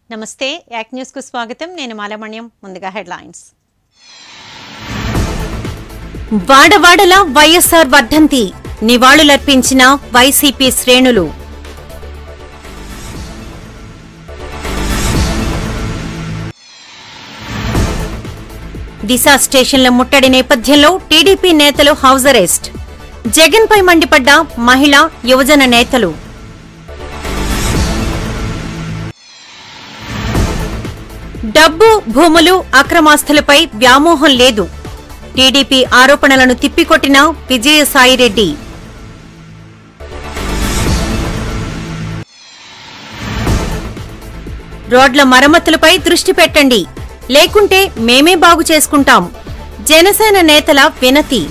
నమస్తే యాక్ న్యూస్ కు స్వాగతం నేను మాలమణ్యం ముందుగా హెడ్లైన్స్ వాడవాడల వైఎస్ఆర్ వర్ధంతి నివాళులర్పించిన వైసీపీ శ్రేణులు దిశ స్టేషన్ల ముట్టడి నేపథ్యంలో టీడీపీ నేతలు హౌస్ అరెస్ట్ జగన్పై మండిపడ్డ మహిళా యువజన నేతలు డబ్బు భూములు అక్రమాస్తులపై వ్యామోహం లేదు టీడీపీ ఆరోపణలను తిప్పికొట్టిన విజయసాయిరెడ్డి రోడ్ల మరమ్మతులపై దృష్టి పెట్టండి లేకుంటే మేమే బాగు చేసుకుంటాం జనసేన నేతల వినతి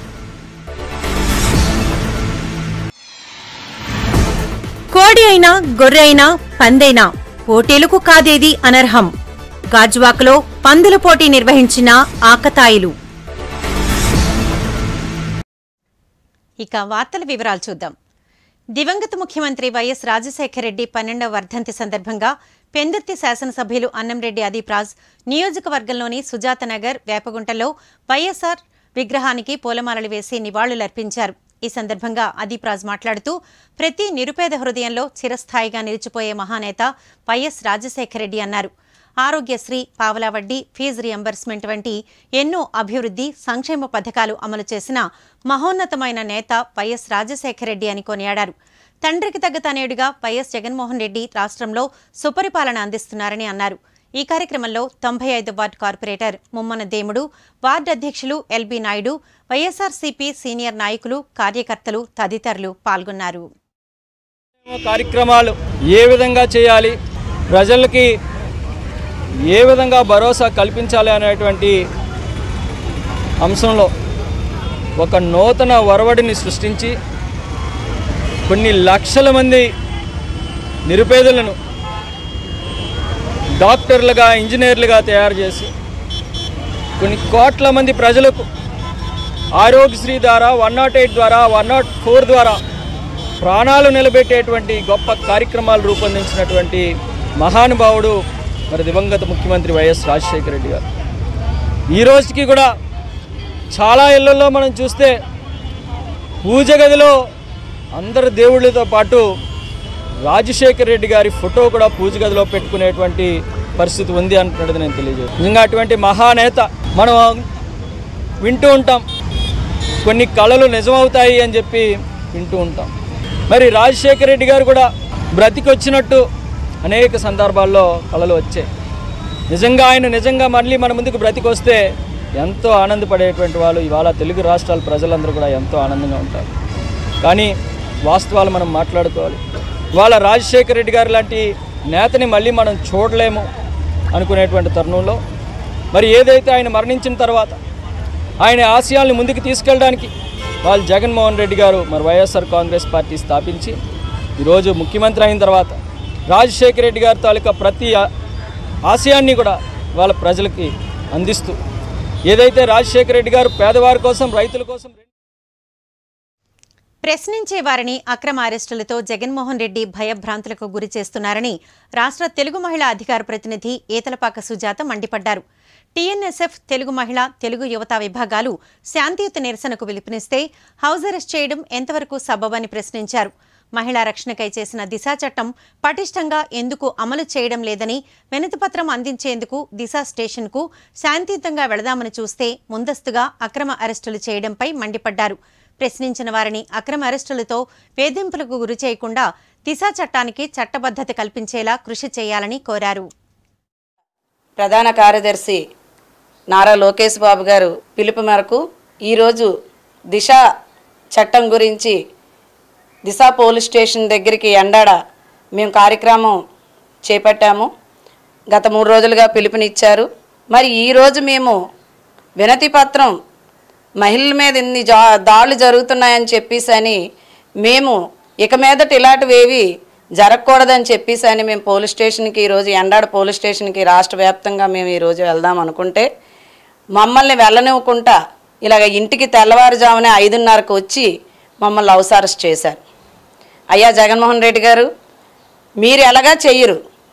కోడి అయినా గొర్రె అయినా పందైనా పోటీలకు కాదేది అనర్హం గాజువాకలో పందుల పోటీ నిర్వహించిన ఆకతాయిలు ఇక వార్తల వివరాలు చూద్దాం దివంగత ముఖ్యమంత్రి వైఎస్ రాజశేఖర రెడ్డి పన్నెండవ వర్ధంతి సందర్భంగా పెందుర్తి శాసనసభ్యులు అన్నంరెడ్డి అదీప్ రాజ్ నియోజకవర్గంలోని సుజాతనగర్ వేపగుంటలో వైఎస్ఆర్ విగ్రహానికి పూలమాలలు వేసి నివాళులర్పించారు ఈ సందర్భంగా అదీప్ రాజ్ మాట్లాడుతూ ప్రతి నిరుపేద హృదయంలో చిరస్థాయిగా నిలిచిపోయే మహానేత వైఎస్ రాజశేఖర రెడ్డి అన్నారు ఆరోగ్యశ్రీ పావలా వడ్డీ ఫీజు రియంబర్స్మెంట్ వంటి ఎన్నో అభివృద్ధి సంక్షేమ పథకాలు అమలు చేసిన మహోన్నతమైన నేత వైఎస్ రాజశేఖర రెడ్డి అని కొనియాడారు తండ్రికి తగ్గ తనయుడిగా వైఎస్ జగన్మోహన్ రెడ్డి రాష్ట్రంలో సుపరిపాలన అందిస్తున్నారని అన్నారు ఈ కార్యక్రమంలో తొంభై ఐదు ward corporator Mummana Demudu ward అధ్యక్షులు ఎల్బీ నాయుడు వైఎస్ఆర్సీపీ సీనియర్ నాయకులు కార్యకర్తలు తదితరులు పాల్గొన్నారు కార్యక్రమాలు ఏ విధంగా చేయాలి ప్రజలకి ఏ విధంగా భరోసా కల్పించాలి అనేటువంటి అంశంలో ఒక నూతన ఒరవడిని సృష్టించి కొన్ని లక్షల మంది నిరుపేదలను డాక్టర్లుగా ఇంజనీర్లుగా తయారు చేసి కొన్ని కోట్ల మంది ప్రజలకు ఆరోగ్యశ్రీ ద్వారా వన్ నాట్ ఎయిట్ ద్వారా వన్ నాట్ ఫోర్ ద్వారా ప్రాణాలు నిలబెట్టేటువంటి గొప్ప కార్యక్రమాలు రూపొందించినటువంటి మహానుభావుడు మరి దివంగత ముఖ్యమంత్రి వైఎస్ రాజశేఖర రెడ్డి గారు ఈ రోజుకి కూడా చాలా ఇళ్లలో మనం చూస్తే పూజ గదిలో అందరు దేవుళ్ళతో పాటు రాజశేఖర రెడ్డి గారి ఫోటో కూడా పూజ గదిలో పెట్టుకునేటువంటి పరిస్థితి ఉంది అంటున్నది నేను తెలియజేస్తాను నిజంగా అటువంటి మహానేత మనం వింటూ ఉంటాం కొన్ని కళలు నిజమవుతాయి అని చెప్పి వింటూ ఉంటాం మరి రాజశేఖర రెడ్డి గారు కూడా బ్రతికొచ్చినట్టు అనేక సందర్భాల్లో కళలు వచ్చాయి నిజంగా ఆయన నిజంగా మళ్ళీ మన ముందుకు బ్రతికొస్తే ఎంతో ఆనందపడేటువంటి వాళ్ళు ఇవాళ తెలుగు రాష్ట్రాల ప్రజలందరూ కూడా ఎంతో ఆనందంగా ఉంటారు కానీ వాస్తవాలు మనం మాట్లాడుకోవాలి ఇవాళ రాజశేఖర రెడ్డి గారు లాంటి నేతని మళ్ళీ మనం చూడలేము అనుకునేటువంటి తరుణంలో మరి ఏదైతే ఆయన మరణించిన తర్వాత ఆయన ఆశయాల్ని ముందుకు తీసుకెళ్ళడానికి వాళ్ళు జగన్మోహన్ రెడ్డి గారు మరి వైఎస్ఆర్ కాంగ్రెస్ పార్టీ స్థాపించి ఈరోజు ముఖ్యమంత్రి అయిన తర్వాత రాజశేఖర రెడ్డి గారి తాలూకా ప్రతి ఆ- ఆశయాన్ని కూడా వాళ్ళ ప్రజలకి అందిస్తూ ఏదైతే రాజశేఖర రెడ్డి గారు పేదవారి కోసం రైతుల కోసం ప్రశ్నించే వారిని అక్రమ అరెస్టులతో జగన్మోహన్ రెడ్డి భయభ్రాంతులకు గురి చేస్తున్నారని రాష్ట్ర తెలుగు మహిళా అధికార ప్రతినిధి ఏతలపాక సుజాత మండిపడ్డారు టీఎన్ఎస్ఎఫ్ తెలుగు మహిళ తెలుగు యువత విభాగాలు శాంతియుత నిరసనకు పిలుపునిస్తే హౌస్ అరెస్ట్ చేయడం ఎంతవరకు సబబని ప్రశ్నించారు మహిళా రక్షణకై చేసిన దిశా చట్టం పటిష్టంగా ఎందుకు అమలు చేయడం లేదని వినతిపత్రం అందించేందుకు దిశా స్టేషన్కు శాంతియుతంగా వెళదామని చూస్తే ముందస్తుగా అక్రమ అరెస్టులు చేయడంపై మండిపడ్డారు ప్రశ్నించిన వారిని అక్రమ అరెస్టులతో వేధింపులకు గురి చేయకుండా దిశా చట్టానికి చట్టబద్ధత కల్పించేలా కృషి చేయాలని కోరారు ప్రధాన కార్యదర్శి నారా లోకేష్ బాబు గారు పిలుపు మేరకు ఈరోజు దిశ చట్టం గురించి దిశ పోలీస్ స్టేషన్ దగ్గరికి ఎండాడ మేము కార్యక్రమం చేపట్టాము గత మూడు రోజులుగా పిలుపునిచ్చారు మరి ఈరోజు మేము వినతి పత్రం మహిళల మీద ఇన్ని జా దాడులు జరుగుతున్నాయని చెప్పేసి అని మేము ఇక మీదట ఇలాంటివేవి జరగకూడదని చెప్పేసి అని మేము పోలీస్ స్టేషన్కి ఈరోజు ఎండాడ పోలీస్ స్టేషన్కి రాష్ట్ర వ్యాప్తంగా మేము ఈరోజు వెళ్దాం అనుకుంటే మమ్మల్ని వెళ్ళనివ్వకుండా ఇలాగ ఇంటికి తెల్లవారుజామునే ఐదున్నరకు వచ్చి మమ్మల్ని హౌస్ అరెస్ట్ చేశారు అయ్యా జగన్మోహన్ రెడ్డి గారు మీరు ఎలాగా చెయ్యరు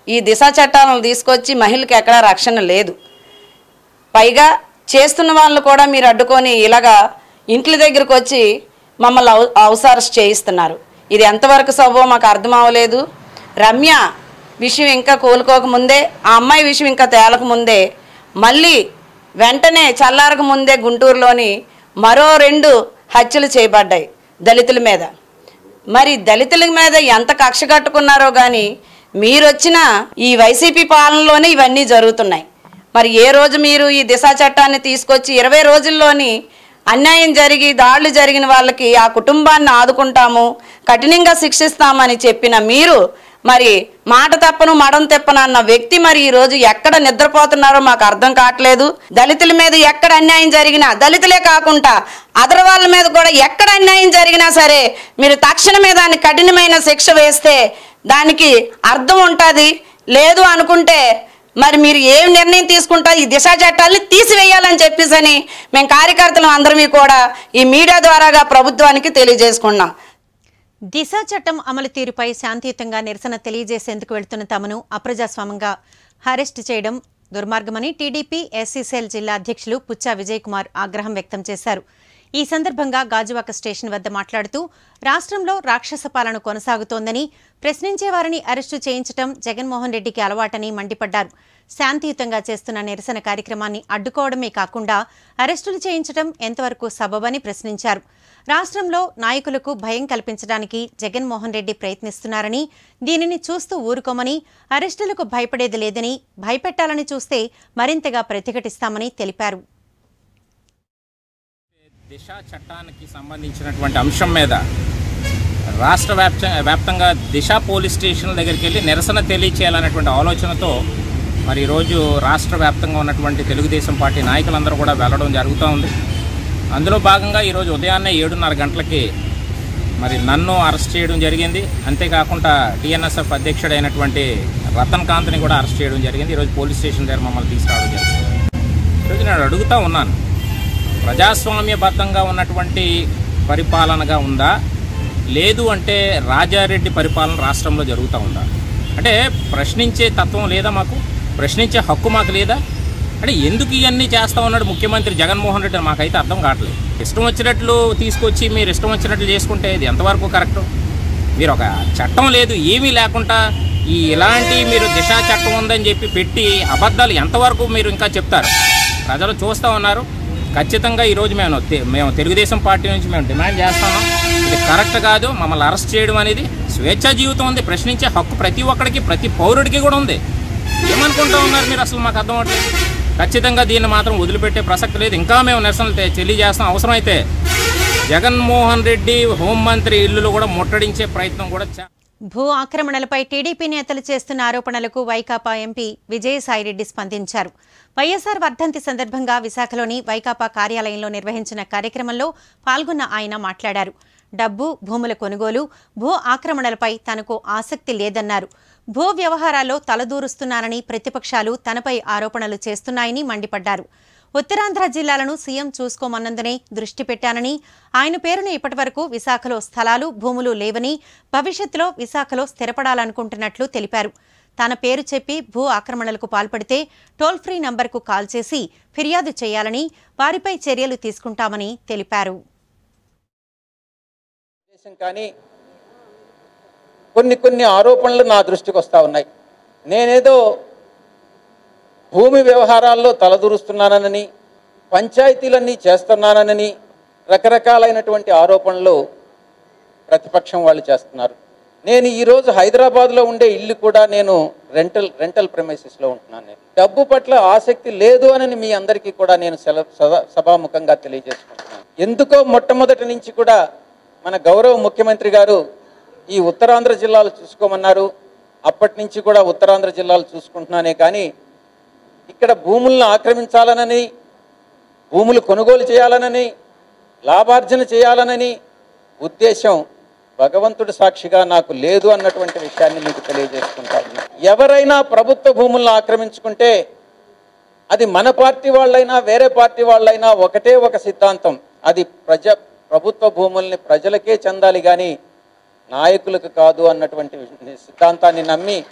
ఈ దిశ చట్టాలను తీసుకొచ్చి మహిళలకు ఎక్కడా రక్షణ లేదు పైగా చేస్తున్న వాళ్ళు కూడా మీరు అడ్డుకొని ఇలాగా ఇంట్ల దగ్గరకు వచ్చి మమ్మల్ని హౌ- హౌస్ అరెస్ట్ చేయిస్తున్నారు ఇది ఎంతవరకు సవ్వో మాకు అర్థం అవ్వలేదు రమ్య విషయం ఇంకా కోలుకోక ముందే ఆ అమ్మాయి విషయం ఇంకా తేలక ముందే మళ్ళీ వెంటనే చల్లారక ముందే గుంటూరులోని మరో రెండు హత్యలు చేయబడ్డాయి దళితుల మీద మరి దళితుల మీద ఎంత కక్ష కట్టుకున్నారో కానీ మీరొచ్చిన ఈ వైసీపీ పాలనలోనే ఇవన్నీ జరుగుతున్నాయి మరి ఏ రోజు మీరు ఈ దిశ చట్టాన్ని తీసుకొచ్చి ఇరవై రోజుల్లోని అన్యాయం జరిగి దాడులు జరిగిన వాళ్ళకి ఆ కుటుంబాన్ని ఆదుకుంటాము కఠినంగా శిక్షిస్తామని చెప్పిన మీరు మరి మాట తప్పను మడం తెప్పను అన్న వ్యక్తి మరి ఈ రోజు ఎక్కడ నిద్రపోతున్నారో మాకు అర్థం కావట్లేదు దళితుల మీద ఎక్కడ అన్యాయం జరిగినా దళితులే కాకుండా అదర్ వాళ్ళ మీద కూడా ఎక్కడ అన్యాయం జరిగినా సరే మీరు తక్షణమే దాన్ని కఠినమైన శిక్ష వేస్తే దానికి అర్థం ఉంటుంది లేదు అనుకుంటే మరి మీరు ఏం నిర్ణయం తీసుకుంటారు ఈ దిశ చట్టాన్ని తీసివేయాలని చెప్పేసి అని మేము కార్యకర్తలు అందరమీ కూడా ఈ మీడియా ద్వారాగా ప్రభుత్వానికి తెలియజేసుకున్నాం దిశ చట్టం అమలు తీరుపై శాంతియుతంగా నిరసన తెలియజేసేందుకు వెళ్తున్న తమను అప్రజాస్వామ్యంగా అరెస్టు చేయడం దుర్మార్గమని టీడీపీ ఎస్సీసీఎల్ జిల్లా అధ్యక్షులు పుచ్చా విజయ్ కుమార్ ఆగ్రహం వ్యక్తం చేశారు ఈ సందర్భంగా గాజువాక స్టేషన్ వద్ద మాట్లాడుతూ రాష్ట్రంలో రాక్షస పాలన కొనసాగుతోందని ప్రశ్నించే వారిని అరెస్టు చేయించడం జగన్మోహన్ రెడ్డికి అలవాటని మండిపడ్డారు శాంతియుతంగా చేస్తున్న నిరసన కార్యక్రమాన్ని అడ్డుకోవడమే కాకుండా అరెస్టులు చేయించడం ఎంతవరకు సబబని ప్రశ్నించారు రాష్ట్రంలో నాయకులకు భయం కల్పించడానికి జగన్మోహన్ రెడ్డి ప్రయత్నిస్తున్నారని దీనిని చూస్తూ ఊరుకోమని అరెస్టులకు భయపడేది లేదని భయపెట్టాలని చూస్తే మరింతగా ప్రతిఘటిస్తామని తెలిపారు దిశ చట్టానికి సంబంధించినటువంటి అంశం మీద రాష్ట్ర వ్యాప్త వ్యాప్తంగా దిశ పోలీస్ స్టేషన్ దగ్గరికి వెళ్ళి నిరసన తెలియచేయాలనేటువంటి ఆలోచనతో మరి ఈరోజు రాష్ట్ర వ్యాప్తంగా ఉన్నటువంటి తెలుగుదేశం పార్టీ నాయకులందరూ కూడా వెళ్ళడం జరుగుతూ ఉంది అందులో భాగంగా ఈరోజు ఉదయాన్నే ఏడున్నర గంటలకి మరి నన్ను అరెస్ట్ చేయడం జరిగింది అంతేకాకుండా టీఎన్ఎస్ఎఫ్ అధ్యక్షుడైనటువంటి రతన్ కాంత్ని కూడా అరెస్ట్ చేయడం జరిగింది ఈరోజు పోలీస్ స్టేషన్ దగ్గర మమ్మల్ని తీసుకురావడం జరిగింది ఈరోజు నేను అడుగుతా ఉన్నాను ప్రజాస్వామ్యబద్ధంగా ఉన్నటువంటి పరిపాలనగా ఉందా లేదు అంటే రాజారెడ్డి పరిపాలన రాష్ట్రంలో జరుగుతూ ఉందా అంటే ప్రశ్నించే తత్వం లేదా మాకు ప్రశ్నించే హక్కు మాకు లేదా అంటే ఎందుకు ఇవన్నీ చేస్తా ఉన్నాడు ముఖ్యమంత్రి జగన్మోహన్ రెడ్డి అని మాకైతే అర్థం కావట్లేదు ఇష్టం వచ్చినట్లు తీసుకొచ్చి మీరు ఇష్టం వచ్చినట్లు చేసుకుంటే ఇది ఎంతవరకు కరెక్టు మీరు ఒక చట్టం లేదు ఏమీ లేకుండా ఈ ఇలాంటి మీరు దిశ చట్టం ఉందని చెప్పి పెట్టి అబద్ధాలు ఎంతవరకు మీరు ఇంకా చెప్తారు ప్రజలు చూస్తూ ఉన్నారు ఖచ్చితంగా ఈరోజు మేము తె- మేము తెలుగుదేశం పార్టీ నుంచి మేము డిమాండ్ చేస్తున్నాం ఇది కరెక్ట్ కాదు మమ్మల్ని అరెస్ట్ చేయడం అనేది స్వేచ్ఛా జీవితం ఉంది ప్రశ్నించే హక్కు ప్రతి ఒక్కడికి ప్రతి పౌరుడికి కూడా ఉంది ఏమనుకుంటా ఉన్నారు మీరు అసలు మాకు అర్థం అవ్వట్లేదు ఖచ్చితంగా దీన్ని మాత్రం వదిలిపెట్టే ప్రసక్తి లేదు ఇంకా మేము నిరసనలు తె- తెలియజేస్తాం అవసరమైతే జగన్మోహన్ రెడ్డి హోంమంత్రి ఇల్లులు కూడా ముట్టడించే ప్రయత్నం కూడా చే భూ ఆక్రమణలపై టీడీపీ నేతలు చేస్తున్న ఆరోపణలకు వైకాపా ఎంపీ విజయసాయిరెడ్డి స్పందించారు వైఎస్సార్ వర్ధంతి సందర్భంగా విశాఖలోని వైకాపా కార్యాలయంలో నిర్వహించిన కార్యక్రమంలో పాల్గొన్న ఆయన మాట్లాడారు డబ్బు భూముల కొనుగోలు భూ ఆక్రమణలపై తనకు ఆసక్తి లేదన్నారు భూ వ్యవహారాల్లో తలదూరుస్తున్నానని ప్రతిపక్షాలు తనపై ఆరోపణలు చేస్తున్నాయని మండిపడ్డారు ఉత్తరాంధ్ర జిల్లాలను సీఎం చూసుకోమన్నందునే దృష్టి పెట్టానని ఆయన పేరును ఇప్పటివరకు విశాఖలో స్థలాలు భూములు లేవని భవిష్యత్తులో విశాఖలో స్థిరపడాలనుకుంటున్నట్లు తెలిపారు తన పేరు చెప్పి భూ ఆక్రమణలకు పాల్పడితే టోల్ ఫ్రీ నంబర్కు కాల్ చేసి ఫిర్యాదు చేయాలని వారిపై చర్యలు తీసుకుంటామని తెలిపారు ఉద్దేశం కానీ కొన్ని కొన్ని ఆరోపణలు నా దృష్టికి వస్తూ ఉన్నాయి నేనేదో భూమి వ్యవహారాల్లో తలదూరుస్తున్నానని పంచాయతీలన్నీ చేస్తున్నానని రకరకాలైనటువంటి ఆరోపణలు ప్రతిపక్షం వాళ్ళు చేస్తున్నారు నేను ఈరోజు హైదరాబాద్లో ఉండే ఇల్లు కూడా నేను రెంటల్ రెంటల్ ప్రెమైసెస్లో ఉంటున్నాను నేను డబ్బు పట్ల ఆసక్తి లేదు అని మీ అందరికీ కూడా నేను సెల సభ- సభాముఖంగా తెలియజేసుకుంటున్నాను ఎందుకో మొట్టమొదటి నుంచి కూడా మన గౌరవ ముఖ్యమంత్రి గారు ఈ ఉత్తరాంధ్ర జిల్లాలు చూసుకోమన్నారు అప్పటి నుంచి కూడా ఉత్తరాంధ్ర జిల్లాలు చూసుకుంటున్నానే కానీ ఇక్కడ భూములను ఆక్రమించాలనని భూములు కొనుగోలు చేయాలనని లాభార్జన చేయాలనని ఉద్దేశం భగవంతుడి సాక్షిగా నాకు లేదు అన్నటువంటి విషయాన్ని మీకు తెలియజేసుకుంటా ఉన్నా. ఎవరైనా ప్రభుత్వ భూములను ఆక్రమించుకుంటే అది మన పార్టీ వాళ్ళైనా వేరే పార్టీ వాళ్ళైనా ఒకటే ఒక సిద్ధాంతం అది ప్రజ ప్రభుత్వ భూముల్ని ప్రజలకే చెందాలి కానీ నాయకులకు కాదు అన్నటువంటి వి- సిద్ధాంతాన్ని నమ్మి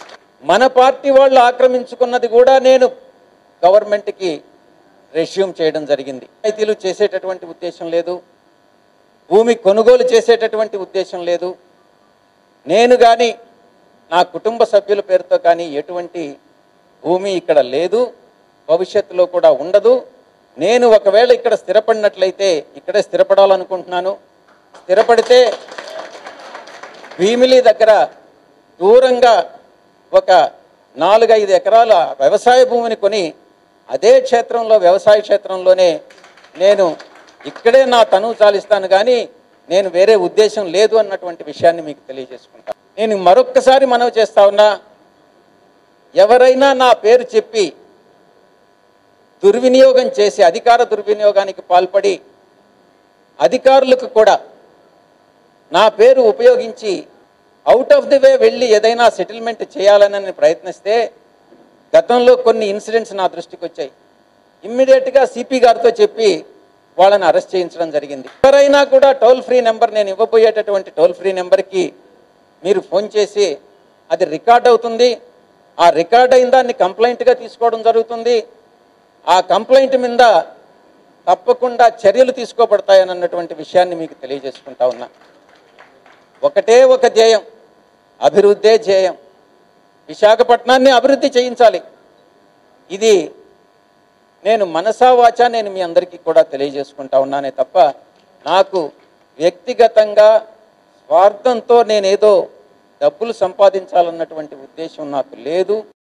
మన పార్టీ వాళ్ళు ఆక్రమించుకున్నది కూడా నేను గవర్నమెంట్కి రెష్యూమ్ చేయడం జరిగింది రైతులు చేసేటటువంటి ఉద్దేశం లేదు భూమి కొనుగోలు చేసేటటువంటి ఉద్దేశం లేదు నేను కానీ నా కుటుంబ సభ్యుల పేరుతో కానీ ఎటువంటి భూమి ఇక్కడ లేదు భవిష్యత్తులో కూడా ఉండదు నేను ఒకవేళ ఇక్కడ స్థిరపడినట్లయితే ఇక్కడే స్థిరపడాలనుకుంటున్నాను స్థిరపడితే భీమిలి దగ్గర దూరంగా ఒక నాలుగైదు ఎకరాల వ్యవసాయ భూమిని కొని అదే క్షేత్రంలో వ్యవసాయ క్షేత్రంలోనే నేను ఇక్కడే నా తనువు చాలిస్తాను కానీ నేను వేరే ఉద్దేశం లేదు అన్నటువంటి విషయాన్ని మీకు తెలియజేసుకుంటాను నేను మరొక్కసారి మనవి చేస్తా ఉన్నా ఎవరైనా నా పేరు చెప్పి దుర్వినియోగం చేసి అధికార దుర్వినియోగానికి పాల్పడి అధికారులకు కూడా నా పేరు ఉపయోగించి అవుట్ ఆఫ్ ది వే వెళ్ళి ఏదైనా సెటిల్మెంట్ చేయాలని ప్రయత్నిస్తే గతంలో కొన్ని ఇన్సిడెంట్స్ నా దృష్టికి వచ్చాయి ఇమ్మీడియట్గా సిపి గారితో చెప్పి వాళ్ళని అరెస్ట్ చేయించడం జరిగింది ఎవరైనా కూడా టోల్ ఫ్రీ నెంబర్ నేను ఇవ్వబోయేటటువంటి టోల్ ఫ్రీ నెంబర్కి మీరు ఫోన్ చేసి అది రికార్డ్ అవుతుంది ఆ రికార్డ్ అయిన దాన్ని కంప్లైంట్గా తీసుకోవడం జరుగుతుంది ఆ కంప్లైంట్ మీద తప్పకుండా చర్యలు తీసుకోబడతాయని అన్నటువంటి విషయాన్ని మీకు తెలియజేసుకుంటా ఉన్నా ఒకటే ఒక ధ్యేయం అభివృద్ధే ధ్యేయం విశాఖపట్నాన్ని అభివృద్ధి చేయించాలి ఇది నేను మనసా వాచా నేను మీ అందరికీ కూడా తెలియజేసుకుంటా ఉన్నానే తప్ప నాకు వ్యక్తిగతంగా స్వార్థంతో నేనేదో డబ్బులు సంపాదించాలన్నటువంటి ఉద్దేశం నాకు లేదు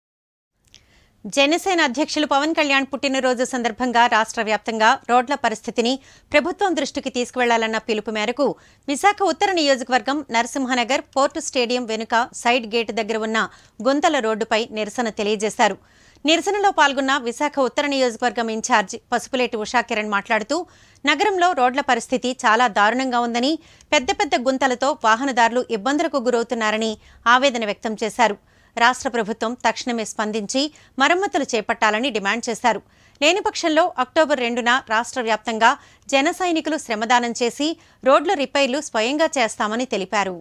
జనసేన అధ్యక్షులు పవన్ కళ్యాణ్ పుట్టినరోజు సందర్భంగా రాష్ట్ర వ్యాప్తంగా రోడ్ల పరిస్థితిని ప్రభుత్వం దృష్టికి తీసుకువెళ్లాలన్న పిలుపు మేరకు విశాఖ ఉత్తర నియోజకవర్గం నరసింహనగర్ పోర్టు స్టేడియం వెనుక సైడ్ గేట్ దగ్గర ఉన్న గుంతల రోడ్డుపై నిరసన తెలియజేశారు నిరసనలో పాల్గొన్న విశాఖ ఉత్తర నియోజకవర్గం ఇన్ఛార్జ్ పసుపులేటి ఉషాకిరణ్ మాట్లాడుతూ నగరంలో రోడ్ల పరిస్థితి చాలా దారుణంగా ఉందని పెద్ద పెద్ద గుంతలతో వాహనదారులు ఇబ్బందులకు గురవుతున్నారని ఆవేదన వ్యక్తం చేశారు రాష్ట్ర ప్రభుత్వం తక్షణమే స్పందించి మరమ్మతులు చేపట్టాలని డిమాండ్ చేశారు లేని పక్షంలో అక్టోబర్ రెండున రాష్ట్ర వ్యాప్తంగా జన సైనికులు శ్రమదానం చేసి రోడ్ల రిపైర్లు స్వయంగా చేస్తామని తెలిపారు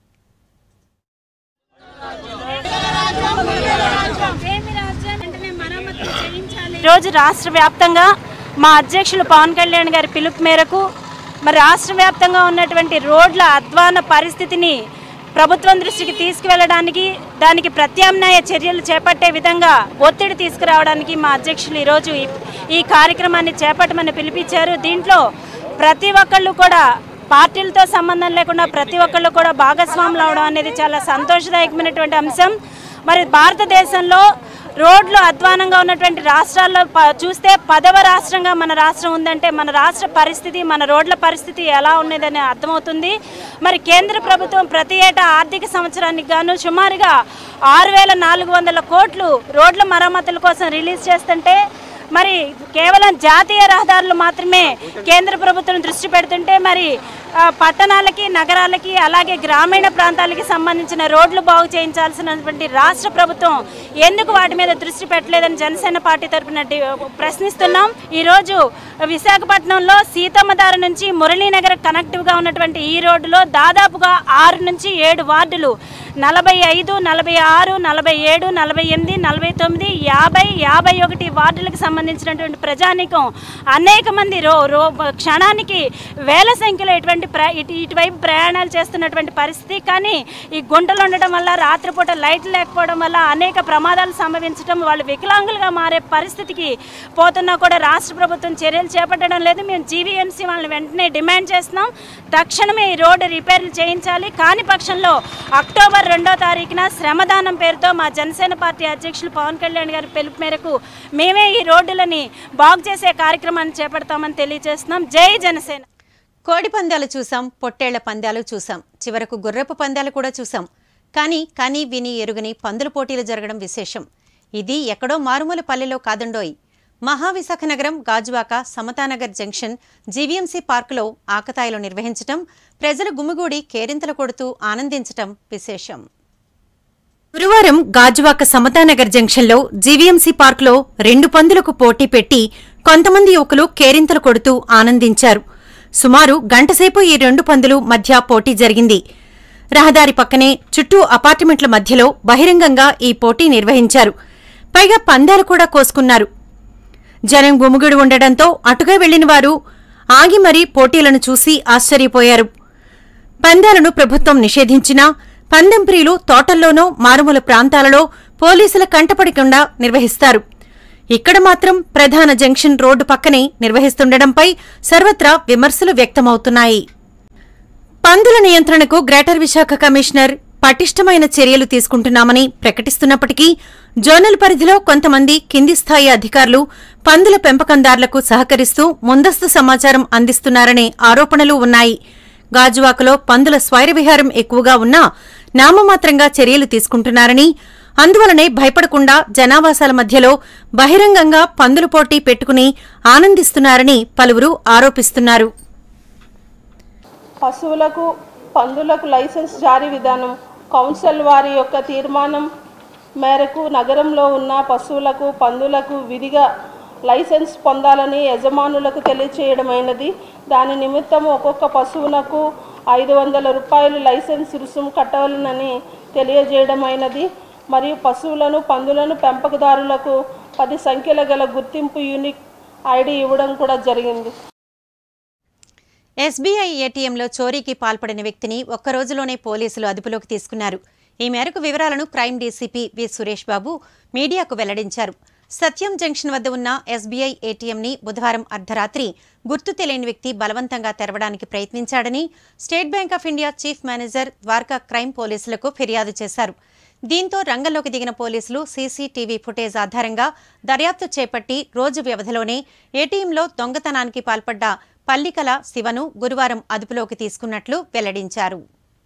ఈరోజు రాష్ట్ర వ్యాప్తంగా మా అధ్యక్షులు పవన్ కళ్యాణ్ గారి పిలుపు మేరకు మరి రాష్ట్ర వ్యాప్తంగా ఉన్నటువంటి రోడ్ల అధ్వాన పరిస్థితిని ప్రభుత్వం దృష్టికి తీసుకువెళ్ళడానికి దానికి ప్రత్యామ్నాయ చర్యలు చేపట్టే విధంగా ఒత్తిడి తీసుకురావడానికి మా అధ్యక్షులు ఈరోజు ఈ- ఈ కార్యక్రమాన్ని చేపట్టమని పిలిపించారు దీంట్లో ప్రతి ఒక్కళ్ళు కూడా పార్టీలతో సంబంధం లేకుండా ప్రతి ఒక్కళ్ళు కూడా భాగస్వాములు అవడం అనేది చాలా సంతోషదాయకమైనటువంటి అంశం మరి భారతదేశంలో రోడ్లు అధ్వానంగా ఉన్నటువంటి రాష్ట్రాల్లో ప- చూస్తే పదవ రాష్ట్రంగా మన రాష్ట్రం ఉందంటే మన రాష్ట్ర పరిస్థితి మన రోడ్ల పరిస్థితి ఎలా ఉన్నదని అర్థమవుతుంది మరి కేంద్ర ప్రభుత్వం ప్రతి ఏటా ఆర్థిక సంవత్సరానికి గాను సుమారుగా ఆరు వేల నాలుగు వందల కోట్లు రోడ్ల మరమ్మతుల కోసం రిలీజ్ చేస్తుంటే మరి కేవలం జాతీయ రహదారులు మాత్రమే కేంద్ర ప్రభుత్వం దృష్టి పెడుతుంటే మరి ఆ, పట్టణాలకి నగరాలకి అలాగే గ్రామీణ ప్రాంతాలకి సంబంధించిన రోడ్లు బాగు చేయించాల్సినటువంటి రాష్ట్ర ప్రభుత్వం ఎందుకు వాటి మీద దృష్టి పెట్టలేదని జనసేన పార్టీ తరఫున డి- ప్రశ్నిస్తున్నాం ఈరోజు విశాఖపట్నంలో సీతమ్మదారి నుంచి మురళీనగర్ కనెక్టివ్గా ఉన్నటువంటి ఈ రోడ్డులో దాదాపుగా ఆరు నుంచి ఏడు వార్డులు నలభై ఐదు నలభై ఆరు నలభై ఏడు నలభై ఎనిమిది నలభై తొమ్మిది యాభై యాభై ఒకటి వార్డులకు సంబంధించినటువంటి ప్రజానీకం అనేక మంది రో రో క్షణానికి వేల సంఖ్యలో ఇటువంటి ప్ర ఇటు ఇటువైపు ప్రయాణాలు చేస్తున్నటువంటి పరిస్థితి కానీ ఈ గుంటలు ఉండడం వల్ల రాత్రిపూట లైట్లు లేకపోవడం వల్ల అనేక ప్రమాదాలు సంభవించడం వాళ్ళు వికలాంగులుగా మారే పరిస్థితికి పోతున్నా కూడా రాష్ట్ర ప్రభుత్వం చర్యలు చేపట్టడం లేదు మేము జీవీఎంసీ వాళ్ళని వెంటనే డిమాండ్ చేస్తున్నాం తక్షణమే ఈ రోడ్డు రిపేర్లు చేయించాలి కాని పక్షంలో అక్టోబర్ రెండో తారీఖున శ్రమదానం పేరుతో మా జనసేన పార్టీ అధ్యక్షులు పవన్ కళ్యాణ్ గారి పిలుపు మేరకు మేమే ఈ రోడ్డులని బాగు చేసే కార్యక్రమాన్ని చేపడతామని తెలియజేస్తున్నాం జై జనసేన కోడి పందాలు చూసాం పొట్టేళ్ల పందాలు చూసాం చివరకు గుర్రపు పందాలు కూడా చూసాం కానీ కని విని ఎరుగని పందుల పోటీలు జరగడం విశేషం ఇది ఎక్కడో మారుమూల పల్లెలో కాదండోయ్ మహావిశాఖ నగరం గాజువాక సమతానగర్ జంక్షన్ జీవీఎంసీ పార్కులో ఆకతాయిలో నిర్వహించటం ప్రజలు గుమిగూడి కేరింతలు కొడుతూ ఆనందించటం విశేషం గురువారం గాజువాక సమతానగర్ జంక్షన్లో జీవీఎంసీ పార్కులో రెండు పందులకు పోటీ పెట్టి కొంతమంది యువకులు కేరింతలు కొడుతూ ఆనందించారు సుమారు గంటసేపు ఈ రెండు పందులు మధ్య పోటీ జరిగింది రహదారి పక్కనే చుట్టూ అపార్ట్మెంట్ల మధ్యలో బహిరంగంగా ఈ పోటీ నిర్వహించారు పైగా పందాలు కూడా కోసుకున్నారు జనం గుమిగుడు ఉండడంతో అటుగా వెళ్లిన వారు ఆగి మరీ పోటీలను చూసి ఆశ్చర్యపోయారు పందాలను ప్రభుత్వం నిషేధించినా పందెం ప్రియులు తోటల్లోనో మారుమూల ప్రాంతాలలో పోలీసుల కంటపడకుండా నిర్వహిస్తారు ఇక్కడ మాత్రం ప్రధాన జంక్షన్ రోడ్డు పక్కనే నిర్వహిస్తుండటంపై సర్వత్రా విమర్శలు వ్యక్తమవుతున్నాయి పందుల నియంత్రణకు గ్రేటర్ విశాఖ కమిషనర్ పటిష్టమైన చర్యలు తీసుకుంటున్నామని ప్రకటిస్తున్నప్పటికీ జోనల్ పరిధిలో కొంతమంది కింది స్థాయి అధికారులు పందుల పెంపకందారులకు సహకరిస్తూ ముందస్తు సమాచారం అందిస్తున్నారనే ఆరోపణలు ఉన్నాయి గాజువాకలో పందుల స్వైరవిహారం ఎక్కువగా ఉన్నా నామమాత్రంగా చర్యలు తీసుకుంటున్నారని అందువలనే భయపడకుండా జనావాసాల మధ్యలో బహిరంగంగా పందుల పోటీ పెట్టుకుని ఆనందిస్తున్నారని పలువురు ఆరోపిస్తున్నారు పశువులకు పందులకు లైసెన్స్ జారీ విధానం కౌన్సిల్ వారి యొక్క తీర్మానం మేరకు నగరంలో ఉన్న పశువులకు పందులకు విధిగా లైసెన్స్ పొందాలని యజమానులకు తెలియచేయడమైనది దాని నిమిత్తం ఒక్కొక్క పశువునకు ఐదు వందల రూపాయలు లైసెన్స్ రుసుము కట్టవాలనని తెలియజేయడమైనది మరియు పశువులను పందులను పెంపకదారులకు పది సంఖ్యల గల గుర్తింపు యూనిక్ ఐడి ఇవ్వడం కూడా జరిగింది ఎస్బీఐ ఏటీఎంలో చోరీకి పాల్పడిన వ్యక్తిని ఒక్క రోజులోనే పోలీసులు అదుపులోకి తీసుకున్నారు ఈ మేరకు వివరాలను crime DCP V Suresh Babu మీడియాకు వెల్లడించారు సత్యం జంక్షన్ వద్ద ఉన్న ఎస్బీఐ ఏటీఎంని బుధవారం అర్ధరాత్రి గుర్తు తెలియని వ్యక్తి బలవంతంగా తెరవడానికి ప్రయత్నించాడని State Bank of India chief manager Dwaraka crime పోలీసులకు ఫిర్యాదు చేశారు దీంతో రంగంలోకి దిగిన పోలీసులు సీసీటీవీ ఫుటేజ్ ఆధారంగా దర్యాప్తు చేపట్టి రోజు వ్యవధిలోనే ఏటీఎంలో దొంగతనానికి పాల్పడ్డ పల్లికల శివను గురువారం అదుపులోకి తీసుకున్నట్లు వెల్లడించారు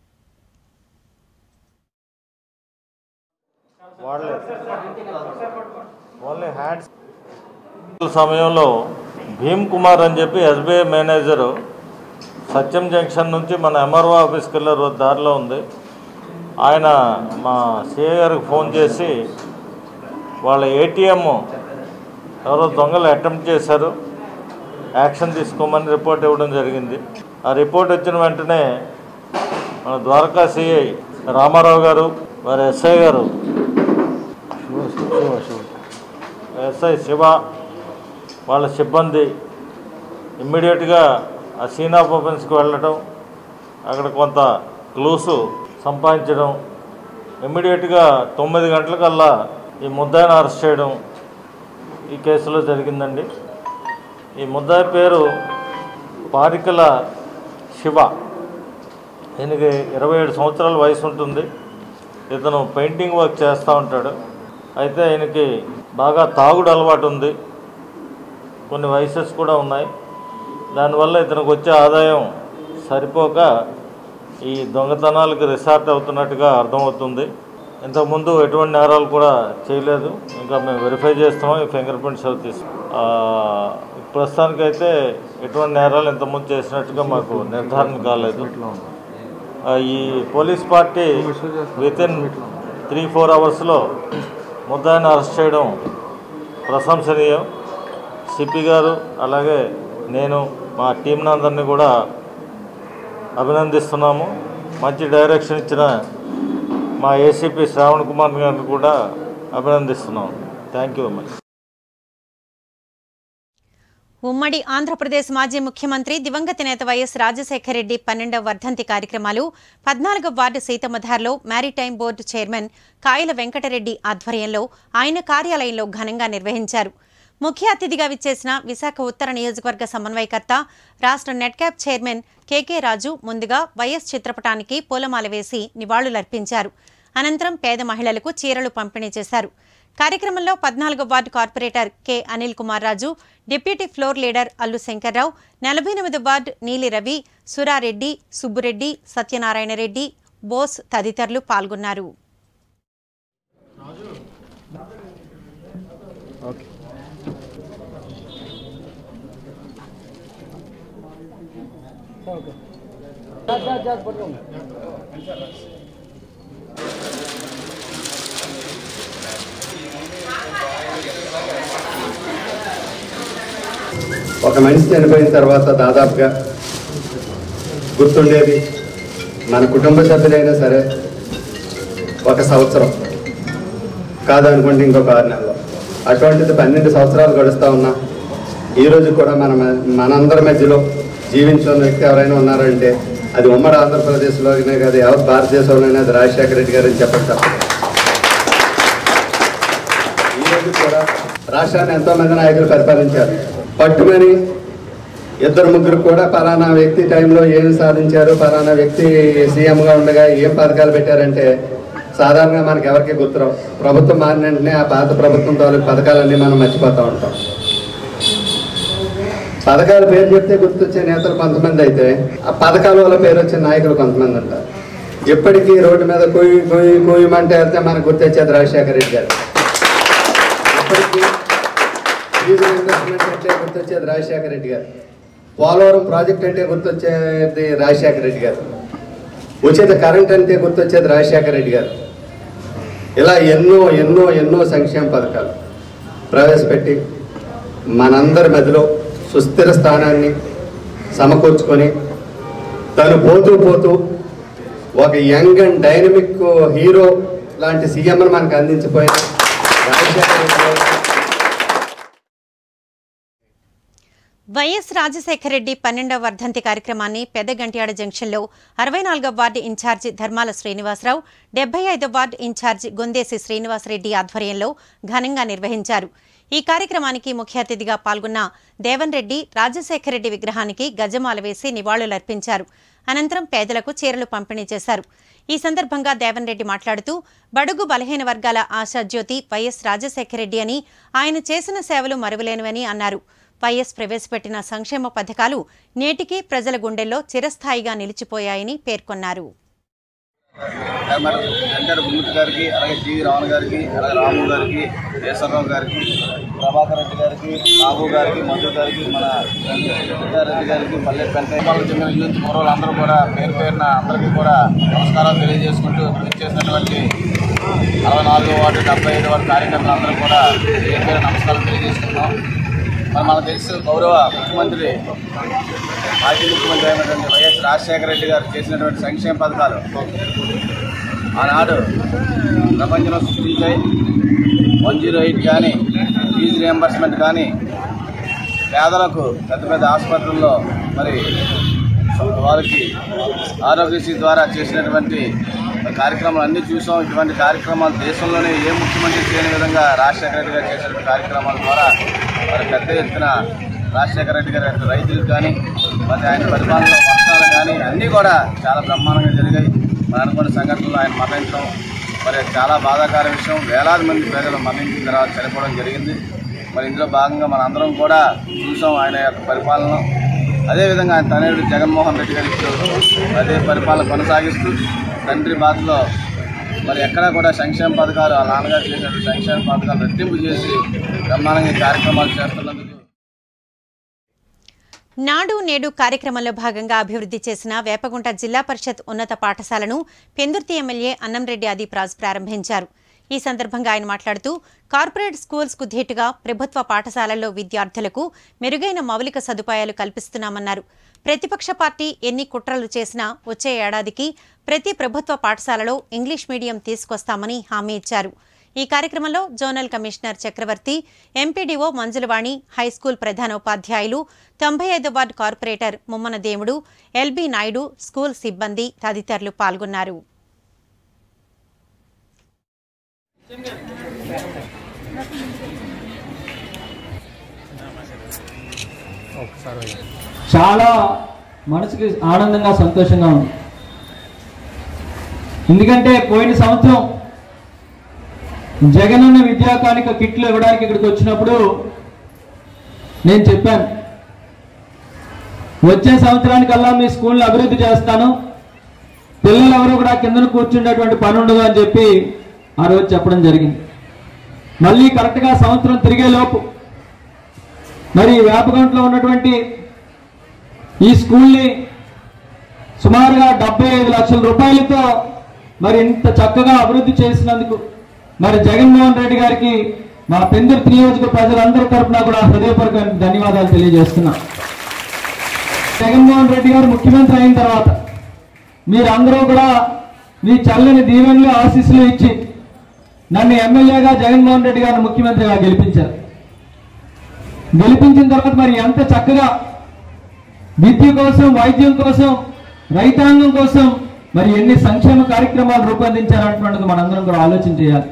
ఓన్లీ హ్యాండ్స్ సమయంలో భీమ్ కుమార్ అని చెప్పి ఎస్బీఐ మేనేజరు సత్యం జంక్షన్ నుంచి మన ఎంఆర్ఓ ఆఫీస్కి వెళ్ళే రో- దారిలో ఉంది ఆయన మా సిఏ గారికి ఫోన్ చేసి వాళ్ళ ఏటీఎం ఎవరో దొంగలు అటెంప్ట్ చేశారు యాక్షన్ తీసుకోమని రిపోర్ట్ ఇవ్వడం జరిగింది ఆ రిపోర్ట్ వచ్చిన వెంటనే మన ద్వారకా సిఐ రామారావు గారు వారి ఎస్ఐ గారు ఎస్ఐ శివ వాళ్ళ సిబ్బంది ఇమ్మీడియట్గా ఆ సీన్ ఆఫ్ ఓపెన్స్కి వెళ్ళడం అక్కడ కొంత క్లూసు సంపాదించడం ఇమ్మీడియట్గా తొమ్మిది గంటలకల్లా ఈ ముద్దాయిని అరెస్ట్ చేయడం ఈ కేసులో జరిగిందండి ఈ ముద్దాయి పేరు పారికల శివ ఈయనకి ఇరవై ఏడు సంవత్సరాల వయసు ఉంటుంది ఇతను పెయింటింగ్ వర్క్ చేస్తూ ఉంటాడు అయితే ఆయనకి బాగా తాగుడు అలవాటు ఉంది కొన్ని వయసెస్ కూడా ఉన్నాయి దానివల్ల ఇతనికి వచ్చే ఆదాయం సరిపోక ఈ దొంగతనాలకు రిసార్ట్ అవుతున్నట్టుగా అర్థమవుతుంది ఇంతకుముందు ఎటువంటి నేరాలు కూడా చేయలేదు ఇంకా మేము వెరిఫై చేస్తాము ఈ ఫింగర్ ప్రింట్స్ అవి తీసు ఆ, ప్రస్తుతానికైతే ఎటువంటి నేరాలు ఇంతకుముందు చేసినట్టుగా మాకు నిర్ధారణ కాలేదు ఆ, ఈ police party within three four అవర్స్లో ముద్దాయిని అరెస్ట్ చేయడం ప్రశంసనీయం సిపి గారు అలాగే నేను మా టీం అందరినీ కూడా అభినందిస్తున్నాము మంచి డైరెక్షన్ ఇచ్చిన మా ఏసీపీ శ్రావణ్ కుమార్ గారిని కూడా అభినందిస్తున్నాము థ్యాంక్ యూ మచ్ ఉమ్మడి ఆంధ్రప్రదేశ్ మాజీ ముఖ్యమంత్రి దివంగత నేత వైఎస్ రాజశేఖర రెడ్డి పన్నెండవ వర్ధంతి కార్యక్రమాలు పద్నాలుగవ వార్డు సీతమ్మధార్లో maritime board chairman Kayala Venkatareddy ఆధ్వర్యంలో ఆయన కార్యాలయంలో ఘనంగా నిర్వహించారు ముఖ్య అతిథిగా విచ్చేసిన విశాఖ ఉత్తర నియోజకవర్గ సమన్వయకర్త రాష్ట్ర నెట్క్యాప్ చైర్మన్ కేకే రాజు ముందుగా వైఎస్ చిత్రపటానికి పూలమాల వేసి నివాళులర్పించారు అనంతరం పేద మహిళలకు చీరలు పంపిణీ చేశారు కార్యక్రమంలో పద్నాలుగో ward corporator K Anil Kumar Raju deputy floor leader Allu Shankarrao నలభై ఎనిమిది వార్డు నీలి రవి సురారెడ్డి సుబ్బురెడ్డి సత్యనారాయణ రెడ్డి బోస్ తదితరులు పాల్గొన్నారు ఒక మనిషి చనిపోయిన తర్వాత దాదాపుగా గుర్తుండేది మన కుటుంబ సభ్యులైనా సరే ఒక సంవత్సరం కాదనుకోండి ఇంకొక ఆరు నెలలు అటువంటిది పన్నెండు సంవత్సరాలు గడుస్తూ ఉన్నా ఈరోజు కూడా మన మ- మనందరి మధ్యలో జీవించిన వ్యక్తి ఎవరైనా ఉన్నారంటే అది ఉమ్మడి ఆంధ్రప్రదేశ్లోనే కాదు యావత్ భారతదేశంలోనే అది రాజశేఖర రెడ్డి గారు అని చెప్పండి తప్పదు ఈరోజు కూడా రాష్ట్రాన్ని ఎంతో మంది నాయకులు పరిపాలించారు పట్టుమని ఇద్దరు ముగ్గురు కూడా పలానా వ్యక్తి టైంలో ఏం సాధించారు పలానా వ్యక్తి సీఎంగా ఉండగా ఏం పథకాలు పెట్టారంటే సాధారణంగా మనకి ఎవరికి గుర్తురావు ప్రభుత్వం మారిన వెంటనే ఆ పాత ప్రభుత్వం తాలూకు పథకాలన్నీ మనం మర్చిపోతూ ఉంటాం పథకాల పేరు చెప్తే గుర్తొచ్చే నేతలు కొంతమంది అయితే ఆ పథకాల వల్ల పేరు వచ్చే నాయకులు కొంతమంది ఉంటారు ఇప్పటికీ రోడ్డు మీద కొయ్యి కొయ్యి కొయ్యమంటే వెళ్తే మనకు గుర్తొచ్చేది రాజశేఖర రెడ్డి గారు ఇప్పటికీ డీజిల్ ఇన్వెస్ట్మెంట్ అంటే గుర్తొచ్చేది రాజశేఖర రెడ్డి గారు పోలవరం ప్రాజెక్ట్ అంటే గుర్తొచ్చేది రాజశేఖర రెడ్డి గారు ఉచిత కరెంట్ అంటే గుర్తొచ్చేది రాజశేఖర రెడ్డి గారు ఇలా ఎన్నో ఎన్నో ఎన్నో సంక్షేమ పథకాలు ప్రవేశపెట్టి మనందరి మధ్యలో సుస్థిర స్థానాన్ని సమకూర్చుకొని తను పోతూ పోతూ ఒక యంగ్ అండ్ డైనమిక్ హీరో లాంటి సీఎంను మనకు అందించిపోయిన రాజశేఖర రెడ్డి గారు వైఎస్ రాజశేఖర రెడ్డి పన్నెండవ వర్ధంతి కార్యక్రమాన్ని పెద్దగంట్యాడ జంక్షన్లో అరవై నాలుగవ వార్డు ఇన్ఛార్జి ధర్మాల శ్రీనివాసరావు డెబ్బై ఐదవ వార్డు ఇన్ఛార్జి గొందేసి శ్రీనివాసరెడ్డి ఆధ్వర్యంలో ఘనంగా నిర్వహించారు ఈ కార్యక్రమానికి ముఖ్య అతిథిగా పాల్గొన్న దేవన్ రెడ్డి రాజశేఖర రెడ్డి విగ్రహానికి గజమాల వేసి నివాళులర్పించారు అనంతరం పేదలకు చీరలు పంపిణీ చేశారు ఈ సందర్భంగా దేవన్ రెడ్డి మాట్లాడుతూ బడుగు బలహీన వర్గాల ఆశాజ్యోతి వైఎస్ రాజశేఖర రెడ్డి అని ఆయన చేసిన సేవలు మరువలేనివని అన్నారు వైఎస్ ప్రవేశపెట్టిన సంక్షేమ పథకాలు నేటికీ ప్రజల గుండెల్లో చిరస్థాయిగా నిలిచిపోయాయని పేర్కొన్నారు వెంకట భూమిటి గారికి అలాగే జీవి రావణ గారికి అలాగే రాము గారికి కేశవరావు గారికి ప్రభాకర్ రెడ్డి గారికి బాబు గారికి మధు గారికి మన రెడ్డి గారికి పల్లె పెంటయ్య చెందిన యూత్ పూర్వలు అందరూ కూడా పేరు పేరున అందరికీ కూడా నమస్కారాలు తెలియజేసుకుంటూ చేసినటువంటి అరవై నాలుగో వార్డు డెబ్బై ఐదు వార్డు కార్యకర్తలు అందరూ కూడా పేరు పేరు నమస్కారాలు తెలియజేసుకుంటున్నాం మరి మనకు తెలుసు గౌరవ ముఖ్యమంత్రి మాజీ ముఖ్యమంత్రి అయినటువంటి వైఎస్ రాజశేఖర రెడ్డి గారు చేసినటువంటి సంక్షేమ పథకాలు ఆనాడు ప్రపంచంలో సృష్టించాయి వన్ జీరో ఎయిట్ కానీ ఫీజు రియంబర్స్మెంట్ కానీ పేదలకు పెద్ద పెద్ద ఆసుపత్రుల్లో మరి వారికి ఆరోగ్యశ్రీ ద్వారా చేసినటువంటి కార్యక్రమాలు అన్నీ చూసాం ఇటువంటి కార్యక్రమాలు దేశంలోనే ఏ ముఖ్యమంత్రి చేయని విధంగా రాజశేఖర రెడ్డి గారు చేసినటువంటి కార్యక్రమాల ద్వారా మరి పెద్ద ఎత్తున రాజశేఖర రెడ్డి గారి యొక్క రైతులకు కానీ మరి ఆయన పరిపాలనలో వర్షాలు కానీ అన్నీ కూడా చాలా బ్రహ్మాండంగా జరిగాయి మరి అనుకున్న సంఘటనలు ఆయన మరణించడం మరి చాలా బాధాకర విషయం వేలాది మంది ప్రజలు మరణించిన తర్వాత చనిపోవడం జరిగింది మరి ఇందులో భాగంగా మన అందరం కూడా చూసాం ఆయన యొక్క పరిపాలన అదేవిధంగా ఆయన తనయుడు జగన్మోహన్ రెడ్డి గారి ఇస్తూ అదే పరిపాలన కొనసాగిస్తూ తండ్రి బాధలో మరి ఎక్కడా కూడా సంక్షేమ పథకాలు ఆ నాన్నగారు చేసినట్టు సంక్షేమ పథకాలు రెట్టింపు చేసి బ్రహ్మాండంగా ఈ కార్యక్రమాలు చేస్తున్నందుకు నాడు నేడు కార్యక్రమంలో భాగంగా అభివృద్ధి చేసిన వేపగుంట జిల్లా పరిషత్ ఉన్నత పాఠశాలను పెందుర్తి ఎమ్మెల్యే అన్నంరెడ్డి ఆదిప్రాజ్ ప్రారంభించారు ఈ సందర్భంగా ఆయన మాట్లాడుతూ కార్పొరేట్ స్కూల్స్కు ధీటుగా ప్రభుత్వ పాఠశాలల్లో విద్యార్థులకు మెరుగైన మౌలిక సదుపాయాలు కల్పిస్తున్నామన్నారు ప్రతిపక్ష పార్టీ ఎన్ని కుట్రలు చేసినా వచ్చే ఏడాదికి ప్రతి ప్రభుత్వ పాఠశాలలో ఇంగ్లీష్ మీడియం తీసుకొస్తామని హామీ ఇచ్చారు ఈ కార్యక్రమంలో zonal commissioner Chakravarthi MPDO Manjulavani high school ప్రధానోపాధ్యాయులు తొంభై ఐదు వార్డు కార్పొరేటర్ ముమ్మన దేవుడు ఎల్బీ నాయుడు స్కూల్ సిబ్బంది తదితరులు పాల్గొన్నారు చాలా మనసుకి ఆనందంగా సంతోషంగా ఉంది ఎందుకంటే పోయిన సంవత్సరం జగనన్న విద్యా కానుక కిట్లు ఇవ్వడానికి ఇక్కడికి వచ్చినప్పుడు నేను చెప్పాను వచ్చే సంవత్సరానికల్లా మీ స్కూల్ని అభివృద్ధి చేస్తాను పిల్లలు ఎవరు కూడా కిందన కూర్చుండేటువంటి పని ఉండదు అని చెప్పి ఆ రోజు చెప్పడం జరిగింది మళ్ళీ కరెక్ట్గా సంవత్సరం తిరిగే లోపు మరి వేపగంటలో ఉన్నటువంటి ఈ స్కూల్ని సుమారుగా డెబ్బై ఐదు లక్షల రూపాయలతో మరి ఇంత చక్కగా అభివృద్ధి చేసినందుకు మరి జగన్మోహన్ రెడ్డి గారికి మా పెందుర్తి నియోజక ప్రజలందరి తరపున కూడా హృదయపూర్వక ధన్యవాదాలు తెలియజేస్తున్నా జగన్మోహన్ రెడ్డి గారు ముఖ్యమంత్రి అయిన తర్వాత మీరందరూ కూడా మీ చల్లని దీవెనలు ఆశీస్సులు ఇచ్చి నన్ను ఎమ్మెల్యేగా జగన్మోహన్ రెడ్డి గారిని ముఖ్యమంత్రిగా గెలిపించారు గెలిపించిన తర్వాత మరి ఎంత చక్కగా విద్య కోసం వైద్యం కోసం రైతాంగం కోసం మరి ఎన్ని సంక్షేమ కార్యక్రమాలు రూపొందించారన్నటువంటిది మనందరం కూడా ఆలోచన చేయాలి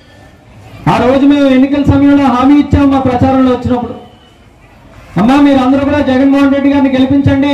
ఆ రోజు మేము ఎన్నికల సమయంలో హామీ ఇచ్చాము మా ప్రచారంలో వచ్చినప్పుడు అమ్మా మీరు అందరూ కూడా జగన్మోహన్ రెడ్డి గారిని గెలిపించండి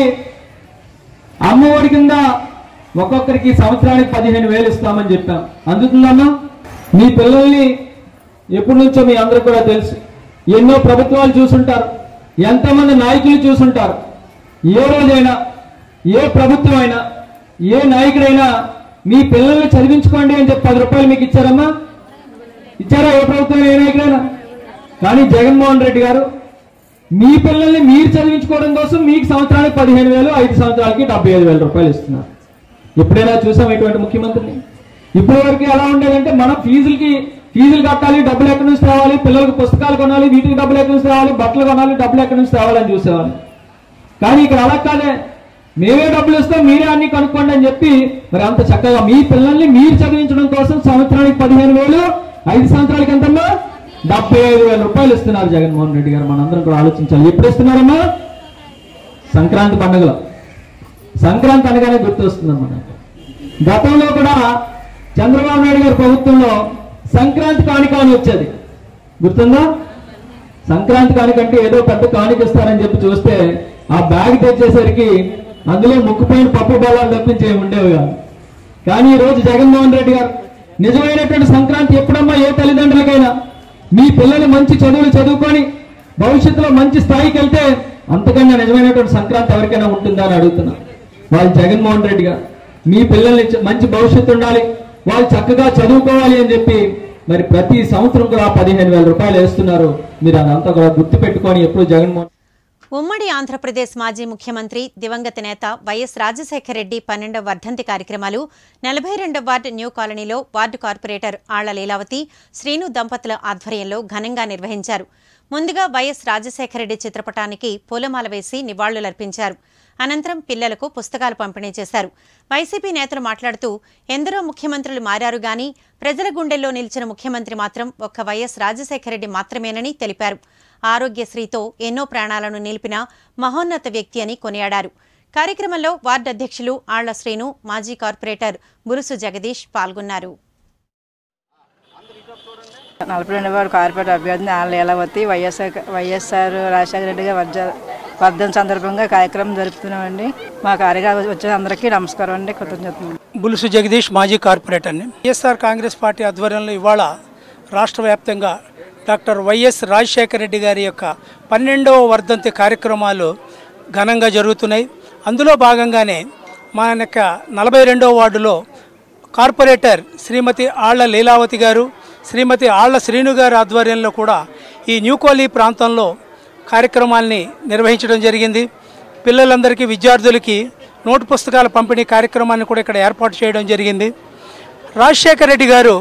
అమ్మఒడి కింద ఒక్కొక్కరికి సంవత్సరానికి పదిహేను వేలు ఇస్తామని చెప్పాం అందుతుందమ్మా మీ పిల్లల్ని ఎప్పటి నుంచో మీ అందరికి కూడా తెలుసు ఎన్నో ప్రభుత్వాలు చూసుంటారు ఎంతమంది నాయకులు చూసుంటారు ఏ రోజైనా ఏ ప్రభుత్వం అయినా ఏ నాయకుడైనా మీ పిల్లల్ని చదివించుకోండి అని చెప్పి పది రూపాయలు మీకు ఇచ్చారమ్మా ఇచ్చారా ఏ ప్రభుత్వం ఏ నాయకుడైనా కానీ జగన్మోహన్ రెడ్డి గారు మీ పిల్లల్ని మీరు చదివించుకోవడం కోసం మీకు సంవత్సరానికి పదిహేను వేలు ఐదు సంవత్సరాలకి డెబ్బై ఐదు వేల రూపాయలు ఇస్తున్నారు ఎప్పుడైనా చూసాం ఇటువంటి ముఖ్యమంత్రిని ఇప్పటి వరకు ఎలా ఉండేదంటే మనం ఫీజులకి ఫీజులు కట్టాలి డబ్బులు ఎక్కడి నుంచి తేవాలి పిల్లలకు పుస్తకాలు కొనాలి వీటికి డబ్బులు ఎక్కడి నుంచి తేవాలి బట్టలు కొనాలి డబ్బులు ఎక్కడి నుంచి తేవాలని చూసేవాళ్ళు కానీ ఇక్కడ అలా కాదే మేమే డబ్బులు ఇస్తాం మీరే అన్ని కనుక్కోండి అని చెప్పి మరి అంత చక్కగా మీ పిల్లల్ని మీరు చదివించడం కోసం సంవత్సరానికి పదిహేను వేలు ఐదు సంవత్సరాలకి ఎంతమ్మా డెబ్బై ఐదు వేల రూపాయలు ఇస్తున్నారు జగన్మోహన్ రెడ్డి గారు మనందరం కూడా ఆలోచించాలి ఎప్పుడు ఇస్తున్నారమ్మా సంక్రాంతి పండుగలో సంక్రాంతి అనగానే గుర్తొస్తుంది మనకు గతంలో కూడా చంద్రబాబు నాయుడు గారి ప్రభుత్వంలో సంక్రాంతి కానుక అని వచ్చేది గుర్తుందా సంక్రాంతి కానుకంటే ఏదో పెద్ద కానుక ఇస్తారని చెప్పి చూస్తే ఆ బ్యాగ్ తెచ్చేసరికి అందులో ముక్కుపోయిన పప్పు బలాలు తప్పించి ఏమి ఉండేవి కాదు కానీ ఈ రోజు జగన్మోహన్ రెడ్డి గారు నిజమైనటువంటి సంక్రాంతి ఎప్పుడమ్మా ఏ తల్లిదండ్రులకైనా మీ పిల్లలు మంచి చదువులు చదువుకొని భవిష్యత్తులో మంచి స్థాయికి వెళ్తే అంతకన్నా నిజమైనటువంటి సంక్రాంతి ఎవరికైనా ఉంటుందా అని అడుగుతున్నా వాళ్ళు జగన్మోహన్ రెడ్డి గారు మీ పిల్లల్ని చ- మంచి భవిష్యత్తు ఉండాలి వాళ్ళు చక్కగా చదువుకోవాలి అని చెప్పి మరి ప్రతి సంవత్సరం కూడా పదిహేను వేల రూపాయలు వేస్తున్నారు మీరు అదంతా కూడా గుర్తు పెట్టుకొని ఎప్పుడు జగన్మోహన్ ఉమ్మడి ఆంధ్రప్రదేశ్ మాజీ ముఖ్యమంత్రి దివంగత నేత వైఎస్ రాజశేఖర రెడ్డి పన్నెండవ వర్ధంతి కార్యక్రమాలు నలభై రెండవ వార్డు న్యూ కాలనీలో వార్డు కార్పొరేటర్ ఆళ్ల లీలావతి శ్రీను దంపతుల ఆధ్వర్యంలో ఘనంగా నిర్వహించారు ముందుగా వైఎస్ రాజశేఖర రెడ్డి చిత్రపటానికి పూలమాల వేసి నివాళులర్పించారు అనంతరం పిల్లలకు పుస్తకాలు పంపిణీ చేశారు వైసీపీ నేతలు మాట్లాడుతూ ఎందరో ముఖ్యమంత్రులు మారారు గాని ప్రజల గుండెల్లో నిలిచిన ముఖ్యమంత్రి మాత్రం ఒక్క వైఎస్ రాజశేఖర రెడ్డి మాత్రమేనని తెలిపారు ఆరోగ్యశ్రీతో ఎన్నో ప్రాణాలను నిలిపిన మహోన్నత వ్యక్తి అని కొనియాడారు కార్యక్రమంలో వార్డు అధ్యక్షులు ఆళ్ల శ్రీను మాజీ కార్పొరేటర్ బురుసు జగదీష్ పాల్గొన్నారు నలభై రెండు వారు కార్పొరేట్ అభ్యర్థిని ఆళ్ళ లీలావతి వైఎస్ఆర్ వైఎస్ఆర్ రాజశేఖర రెడ్డి గారి వర్ధ వర్ధన సందర్భంగా కార్యక్రమం జరుపుతున్నామండి మా కార్యక్రమం వచ్చిన అందరికీ నమస్కారం అండి కృతజ్ఞతలు బులుసు జగదీష్ మాజీ కార్పొరేటర్ని వైఎస్ఆర్ కాంగ్రెస్ పార్టీ ఆధ్వర్యంలో ఇవాళ రాష్ట్ర వ్యాప్తంగా డాక్టర్ వైఎస్ రాజశేఖర రెడ్డి గారి యొక్క పన్నెండవ వర్ధంతి కార్యక్రమాలు ఘనంగా జరుగుతున్నాయి అందులో భాగంగానే మా యొక్క నలభై రెండవ వార్డులో కార్పొరేటర్ శ్రీమతి ఆళ్ల లీలావతి గారు శ్రీమతి ఆళ్ల శ్రీను గారి ఆధ్వర్యంలో కూడా ఈ న్యూకోలీ ప్రాంతంలో కార్యక్రమాల్ని నిర్వహించడం జరిగింది పిల్లలందరికీ విద్యార్థులకి నోటు పుస్తకాల పంపిణీ కార్యక్రమాన్ని కూడా ఇక్కడ ఏర్పాటు చేయడం జరిగింది రాజశేఖర రెడ్డి గారు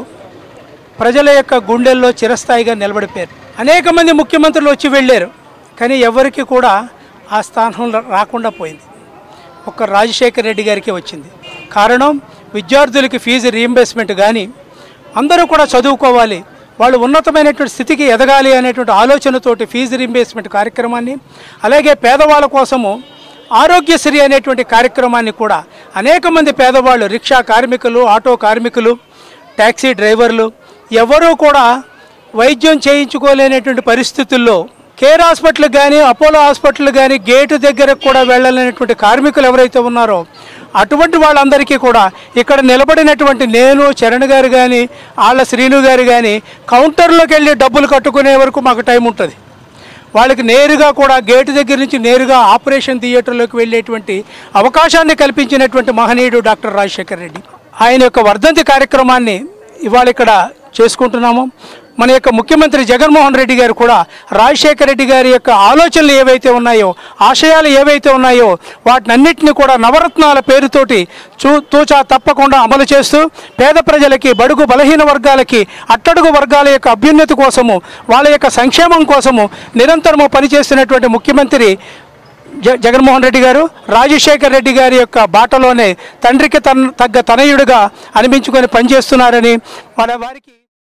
ప్రజల యొక్క గుండెల్లో చిరస్థాయిగా నిలబడిపోయారు అనేక మంది ముఖ్యమంత్రులు వచ్చి వెళ్ళారు కానీ ఎవరికి కూడా ఆ స్థానంలో రాకుండా పోయింది ఒక్క రాజశేఖర రెడ్డి గారికి వచ్చింది కారణం విద్యార్థులకి ఫీజు రీయింబర్స్మెంట్ కానీ అందరూ కూడా చదువుకోవాలి వాళ్ళు ఉన్నతమైనటువంటి స్థితికి ఎదగాలి అనేటువంటి ఆలోచనతోటి ఫీజు రీయింబర్స్మెంట్ కార్యక్రమాన్ని అలాగే పేదవాళ్ళ కోసము ఆరోగ్యశ్రీ అనేటువంటి కార్యక్రమాన్ని కూడా అనేక మంది పేదవాళ్ళు రిక్షా కార్మికులు ఆటో కార్మికులు ట్యాక్సీ డ్రైవర్లు ఎవరూ కూడా వైద్యం చేయించుకోలేనటువంటి పరిస్థితుల్లో కేర్ హాస్పిటల్ కానీ అపోలో హాస్పిటల్ కానీ గేటు దగ్గరకు కూడా వెళ్ళలేనటువంటి కార్మికులు ఎవరైతే ఉన్నారో అటువంటి వాళ్ళందరికీ కూడా ఇక్కడ నిలబడినటువంటి నేను చరణ్ గారు కానీ ఆళ్ళ శ్రీను గారు కానీ కౌంటర్లోకి వెళ్ళి డబ్బులు కట్టుకునే వరకు మాకు టైం ఉంటుంది వాళ్ళకి నేరుగా కూడా గేటు దగ్గర నుంచి నేరుగా ఆపరేషన్ థియేటర్లోకి వెళ్ళేటువంటి అవకాశాన్ని కల్పించినటువంటి మహనీయుడు డాక్టర్ రాజశేఖర్ రెడ్డి ఆయన యొక్క వర్ధంతి కార్యక్రమాన్ని ఇవాళ ఇక్కడ చేసుకుంటున్నాము మన యొక్క ముఖ్యమంత్రి జగన్మోహన్ రెడ్డి గారు కూడా రాజశేఖర రెడ్డి గారి యొక్క ఆలోచనలు ఏవైతే ఉన్నాయో ఆశయాలు ఏవైతే ఉన్నాయో వాటినన్నింటినీ కూడా నవరత్నాల పేరుతోటి చూ తూచా తప్పకుండా అమలు చేస్తూ పేద ప్రజలకి బడుగు బలహీన వర్గాలకి అట్టడుగు వర్గాల యొక్క అభ్యున్నతి కోసము వాళ్ళ యొక్క సంక్షేమం కోసము నిరంతరము పనిచేస్తున్నటువంటి ముఖ్యమంత్రి జ జగన్మోహన్ రెడ్డి గారు రాజశేఖర్ రెడ్డి గారి యొక్క బాటలోనే తండ్రికి తన తగ్గ తనయుడుగా అనిపించుకొని పనిచేస్తున్నారని మన వారికి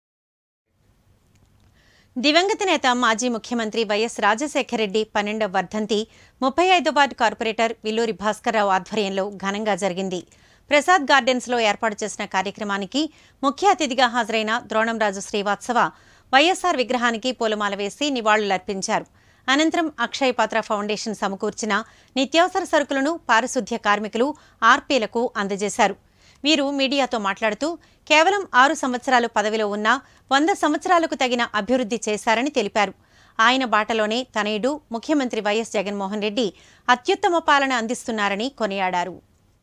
దివంగత నేత మాజీ ముఖ్యమంత్రి వైఎస్ రాజశేఖర రెడ్డి పన్నెండవ వర్ధంతి ముప్పై ఐదో వార్డు కార్పొరేటర్ విల్లూరి భాస్కర్రావు ఆధ్వర్యంలో ఘనంగా జరిగింది ప్రసాద్ గార్డెన్స్లో ఏర్పాటు చేసిన కార్యక్రమానికి ముఖ్య అతిథిగా హాజరైన ద్రోణంరాజు శ్రీవాత్సవ వైఎస్ఆర్ విగ్రహానికి పూలమాల వేసి నివాళులర్పించారు అనంతరం అక్షయ్ పాత్ర ఫౌండేషన్ సమకూర్చిన నిత్యావసర సరుకులను పారిశుద్ధ్య కార్మికులు ఆర్పీలకు అందజేశారు వీరు మీడియాతో మాట్లాడుతూ కేవలం ఆరు సంవత్సరాలు పదవిలో ఉన్న వంద సంవత్సరాలకు తగిన అభివృద్ధి చేశారని తెలిపారు ఆయన బాటలోనే తనయుడు ముఖ్యమంత్రి వైఎస్ జగన్మోహన్ రెడ్డి అత్యుత్తమ పాలన అందిస్తున్నారని కొనియాడారు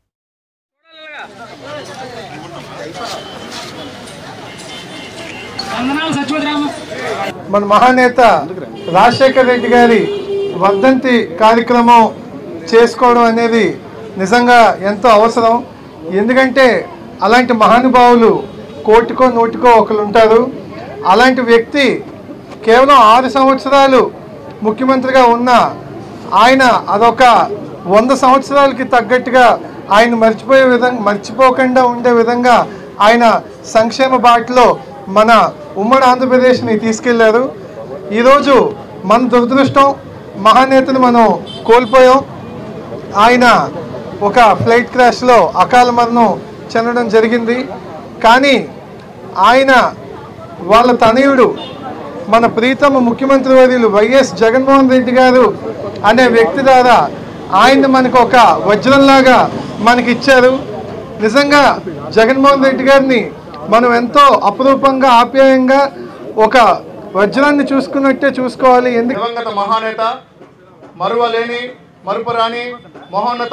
మన మహానేత రాజశేఖర్ రెడ్డి గారి వర్ధంతి కార్యక్రమం చేసుకోవడం అనేది నిజంగా ఎంతో అవసరం ఎందుకంటే అలాంటి మహానుభావులు కోటికో నూటికో ఒకరు ఉంటారు అలాంటి వ్యక్తి కేవలం ఆరు సంవత్సరాలు ముఖ్యమంత్రిగా ఉన్న ఆయన అదొక వంద సంవత్సరాలకి తగ్గట్టుగా ఆయన మర్చిపోయే విధంగా మర్చిపోకుండా ఉండే విధంగా ఆయన సంక్షేమ బాటలో మన ఉమ్మడి ఆంధ్రప్రదేశ్ని తీసుకెళ్లారు ఈరోజు మన దురదృష్టం మహానేతని మనం కోల్పోయాం ఆయన ఒక ఫ్లైట్ క్రాష్లో అకాల మరణం చెందడం జరిగింది కానీ ఆయన వాళ్ళ తనయుడు మన ప్రీతమ ముఖ్యమంత్రి వర్యులు వైఎస్ జగన్మోహన్ రెడ్డి గారు అనే వ్యక్తి ద్వారా ఆయన మనకు ఒక వజ్రంలాగా మనకి ఇచ్చారు నిజంగా జగన్మోహన్ రెడ్డి గారిని మనం ఎంతో అపురూపంగా ఆప్యాయంగా ఒక వజ్రాన్ని చూసుకున్నట్టే చూసుకోవాలి ఎందుకు దివంగత మహానేత మరువలేని మరుపురాని మహోన్నత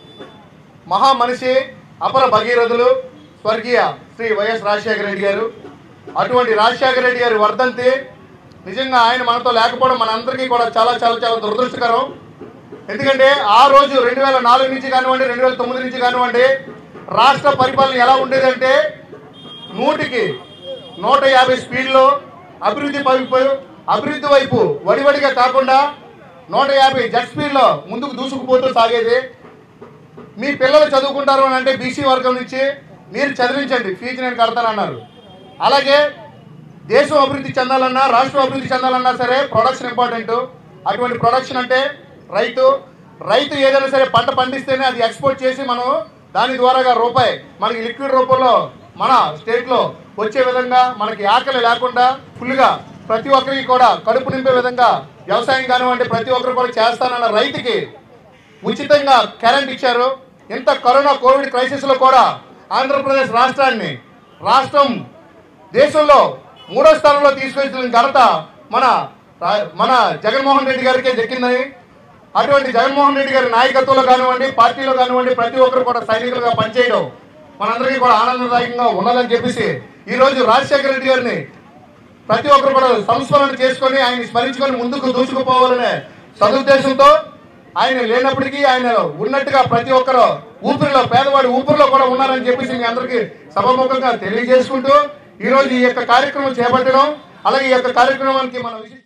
మహామనిషి అపర భగీరథులు స్వర్గీయ శ్రీ వైఎస్ రాజశేఖర రెడ్డి గారు అటువంటి రాజశేఖర రెడ్డి గారి వర్ధంతి నిజంగా ఆయన మనతో లేకపోవడం మనందరికీ కూడా చాలా చాలా చాలా దురదృష్టకరం ఎందుకంటే ఆ రోజు రెండు వేల నాలుగు నుంచి కానివ్వండి రెండు వేల తొమ్మిది నుంచి కానివ్వండి రాష్ట్ర పరిపాలన ఎలా ఉండేదంటే నూటికి నూట యాభై స్పీడ్లో అభివృద్ధి వైపు అభివృద్ధి వైపు వడివడిగా కాకుండా నూట యాభై జెట్ స్పీడ్లో ముందుకు దూసుకుపోతూ సాగేది మీ పిల్లలు చదువుకుంటారు అని అంటే బీసీ వర్గం నుంచి మీరు చదివించండి ఫీజు నేను కడతానన్నారు అలాగే దేశం అభివృద్ధి చెందాలన్నా రాష్ట్రం అభివృద్ధి చెందాలన్నా సరే ప్రొడక్షన్ ఇంపార్టెంట్ అటువంటి ప్రొడక్షన్ అంటే రైతు రైతు ఏదైనా సరే పంట పండిస్తేనే అది ఎక్స్పోర్ట్ చేసి మనం దాని ద్వారాగా రూపాయి మనకి లిక్విడ్ రూపంలో మన స్టేట్లో వచ్చే విధంగా మనకి ఆకలి లేకుండా ఫుల్గా ప్రతి ఒక్కరికి కూడా కడుపు నింపే విధంగా వ్యవసాయం కానివ్వండి ప్రతి ఒక్కరు కూడా చేస్తానన్న రైతుకి ఉచితంగా కరెంట్ ఇచ్చారు ఇంత కరోనా కోవిడ్ క్రైసిస్లో కూడా ఆంధ్రప్రదేశ్ రాష్ట్రాన్ని రాష్ట్రం దేశంలో మూడో స్థానంలో తీసుకొచ్చిన ఘనత మన రా- మన జగన్మోహన్ రెడ్డి గారికే దక్కిందని అటువంటి జగన్మోహన్ రెడ్డి గారి నాయకత్వంలో కానివ్వండి పార్టీలో కానివ్వండి ప్రతి ఒక్కరు కూడా సైనికులుగా పనిచేయడం మనందరికీ కూడా ఆనందదాయకంగా ఉన్నదని చెప్పేసి ఈ రోజు రాజశేఖర రెడ్డి గారిని ప్రతి ఒక్కరు కూడా సంస్మరణ చేసుకొని ఆయన స్మరించుకొని ముందుకు దూసుకుపోవాలనే సదుద్దేశంతో ఆయన లేనప్పటికీ ఆయన ఉన్నట్టుగా ప్రతి ఒక్కరు ఊపిరిలో పేదవాడి ఊపిరిలో కూడా ఉన్నారని చెప్పేసి మీ అందరికీ సభముఖంగా తెలియజేసుకుంటూ ఈ రోజు ఈ యొక్క కార్యక్రమం చేపట్టడం అలాగే ఈ యొక్క కార్యక్రమానికి మన విశిష్ట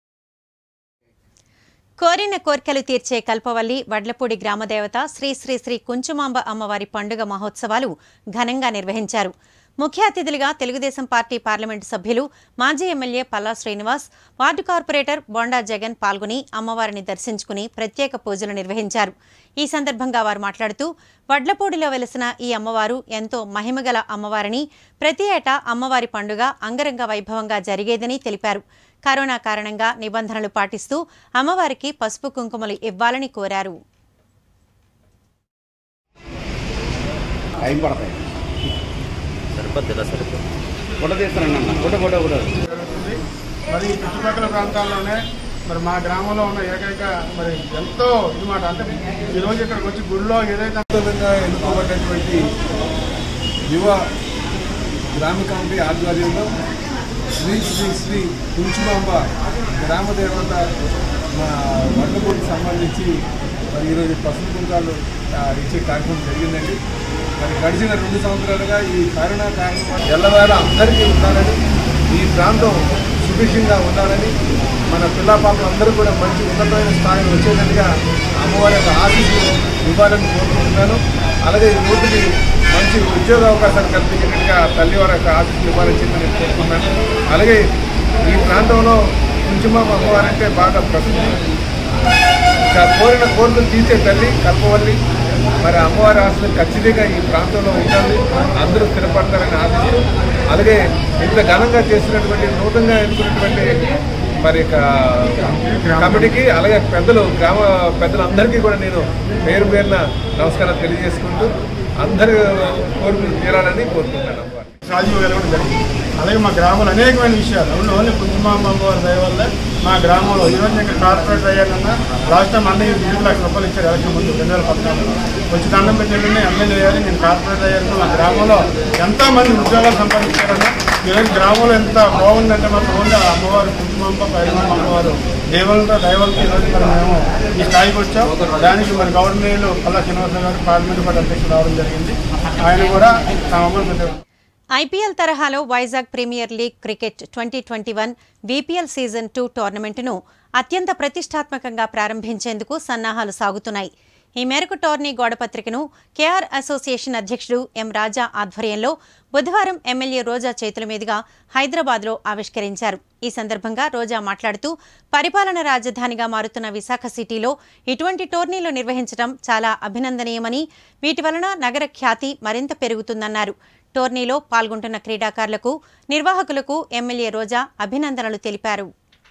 కోరిన కోర్కెలు తీర్చే కల్పవల్లి వడ్లపూడి గ్రామదేవత శ్రీ శ్రీ శ్రీ కుంచుమాంబ అమ్మవారి పండుగ మహోత్సవాలు ఘనంగా నిర్వహించారు ముఖ్య అతిథులుగా తెలుగుదేశం పార్టీ పార్లమెంటు సభ్యులు మాజీ MLA Palla Srinivas ward corporator Bonda Jagan పాల్గొని అమ్మవారిని దర్శించుకుని ప్రత్యేక పూజలు నిర్వహించారు ఈ సందర్భంగా వారు మాట్లాడుతూ వడ్లపూడిలో వెలిసిన ఈ అమ్మవారు ఎంతో మహిమగల అమ్మవారిని ప్రతి ఏటా అమ్మవారి పండుగ అంగరంగ వైభవంగా జరిగేదని తెలిపారు కరోనా కారణంగా నిబంధనలు పాటిస్తూ అమ్మవారికి పసుపు కుంకుమలు ఇవ్వాలని కోరారు టైం పడతాయి సరిపోద్ది సరిపోద్ది ఫోటో తీస్తానండి అన్న ఫోటో ఫోటో ఫోటో మరి ఈ చుట్టుపక్కల ప్రాంతాల్లోనే మరి మా గ్రామంలో ఉన్న ఏకైక మరి ఎంతో ఇది మాట అంటే ఈ రోజు ఇక్కడికి వచ్చి గుడిలో ఏదైతే అత్యున్నతంగా ఎన్నుకోబడినటువంటి యువ గ్రామ కమిటీ ఆధ్వర్యంలో శ్రీ శ్రీ శ్రీ కుంచుమాంబ గ్రామ దేవత మా వడ్లపూడికి సంబంధించి మరి ఈరోజు పసుపు కుంకాలు ఆ, ఇచ్చే కార్యక్రమం జరిగిందండి మరి గడిచిన రెండు సంవత్సరాలుగా ఈ కరోనా కారణం ఎల్లవేళ అందరికీ ఉండాలని ఈ ప్రాంతం సుభిక్షంగా ఉండాలని మన పిల్ల పాపలు అందరూ కూడా మంచి ఉన్నతమైన స్థాయికి వచ్చేటట్టుగా అమ్మ అమ్మవారి యొక్క ఆశీస్సులు ఇవ్వాలని కోరుకుంటున్నాను అలాగే ఈ యూత్కి మంచి ఉద్యోగ అవకాశాలు కల్పించినట్టుగా తల్లి వారి యొక్క ఆశీస్సులు ఇవ్వాలని చెప్పి నేను కోరుకున్నాను అలాగే ఈ ప్రాంతంలో కుంచుమామ అమ్మవారంటే బాగా ప్రసిద్ధి ఇంకా కోరిన కోరికలు తీర్చే తల్లి కల్పవల్లి మరి అమ్మవారి ఆశలు ఖచ్చితంగా ఈ ప్రాంతంలో ఉండాలి అందరూ స్థిరపడతారని ఆశిస్తూ అలాగే ఇంత ఘనంగా చేసినటువంటి నూతనంగా ఎన్నుకున్నటువంటి మరి ఇక కమిటీకి అలాగే పెద్దలు గ్రామ పెద్దలందరికీ కూడా నేను పేరు పేరున నమస్కారం తెలియజేసుకుంటూ అందరి కోరికలు తీరాలని కోరుకుంటున్నాను అమ్మవారు రాజీవ్ గారు కూడా జరిగింది అలాగే మా గ్రామంలో అనేకమైన విషయాలు అవును ఓన్లీ కుంకుమాంబ అమ్మవారి దయ వల్ల మా గ్రామంలో ఈరోజు ఇంకా కార్పొరేటర్ అయ్యానన్నా లాస్ట్ టైం అన్నయ్య ఐదు లక్షల రూపాయలు ఇచ్చారు ఎలక్షన్ ముందు రెండు వేల పద్నాలుగులో వచ్చి దండం పెట్టేళ్ళని ఎమ్మెల్యే అయ్యారు నేను కార్పొరేటర్ అయ్యాను మా గ్రామంలో ఎంతో మంది ఉద్యోగాలు సంపాదించారన్నా ఈరోజు గ్రామంలో ఎంత బాగుందంటే మాకు ఓన్లీ ఆ అమ్మవారు కుంకుమాంబ పైరమ్మ అమ్మవారు దేవులతో దైవాలతో ఈరోజు మరి మేము ఈ స్థాయికి వచ్చాం దానికి మరి గవర్నర్లు పల్లా శ్రీనివాసరావు గారు పార్లమెంట్ పార్టీ అధ్యక్షులు రావడం జరిగింది ఆయన కూడా తమ అమలు పెట్టారు ఐపీఎల్ తరహాలో Vizag premier league cricket twenty twenty one VPL season two టోర్నమెంటును అత్యంత ప్రతిష్టాత్మకంగా ప్రారంభించేందుకు సన్నాహాలు సాగుతున్నాయి ఈ మేరకు టోర్నీ గోడపత్రికను కేఆర్ అసోసియేషన్ అధ్యక్షుడు ఎం రాజా ఆధ్వర్యంలో బుధవారం ఎమ్మెల్యే రోజా చేతుల మీదుగా హైదరాబాద్లో ఆవిష్కరించారు ఈ సందర్భంగా రోజా మాట్లాడుతూ పరిపాలన రాజధానిగా మారుతున్న విశాఖ సిటీలో ఇటువంటి టోర్నీలు నిర్వహించడం చాలా అభినందనీయమని వీటి వలన నగర ఖ్యాతి మరింత పెరుగుతుందన్నారు టోర్నీలో పాల్గొంటున్న క్రీడాకారులకు నిర్వాహకులకు ఎమ్మెల్యే రోజా అభినందనలు తెలిపారు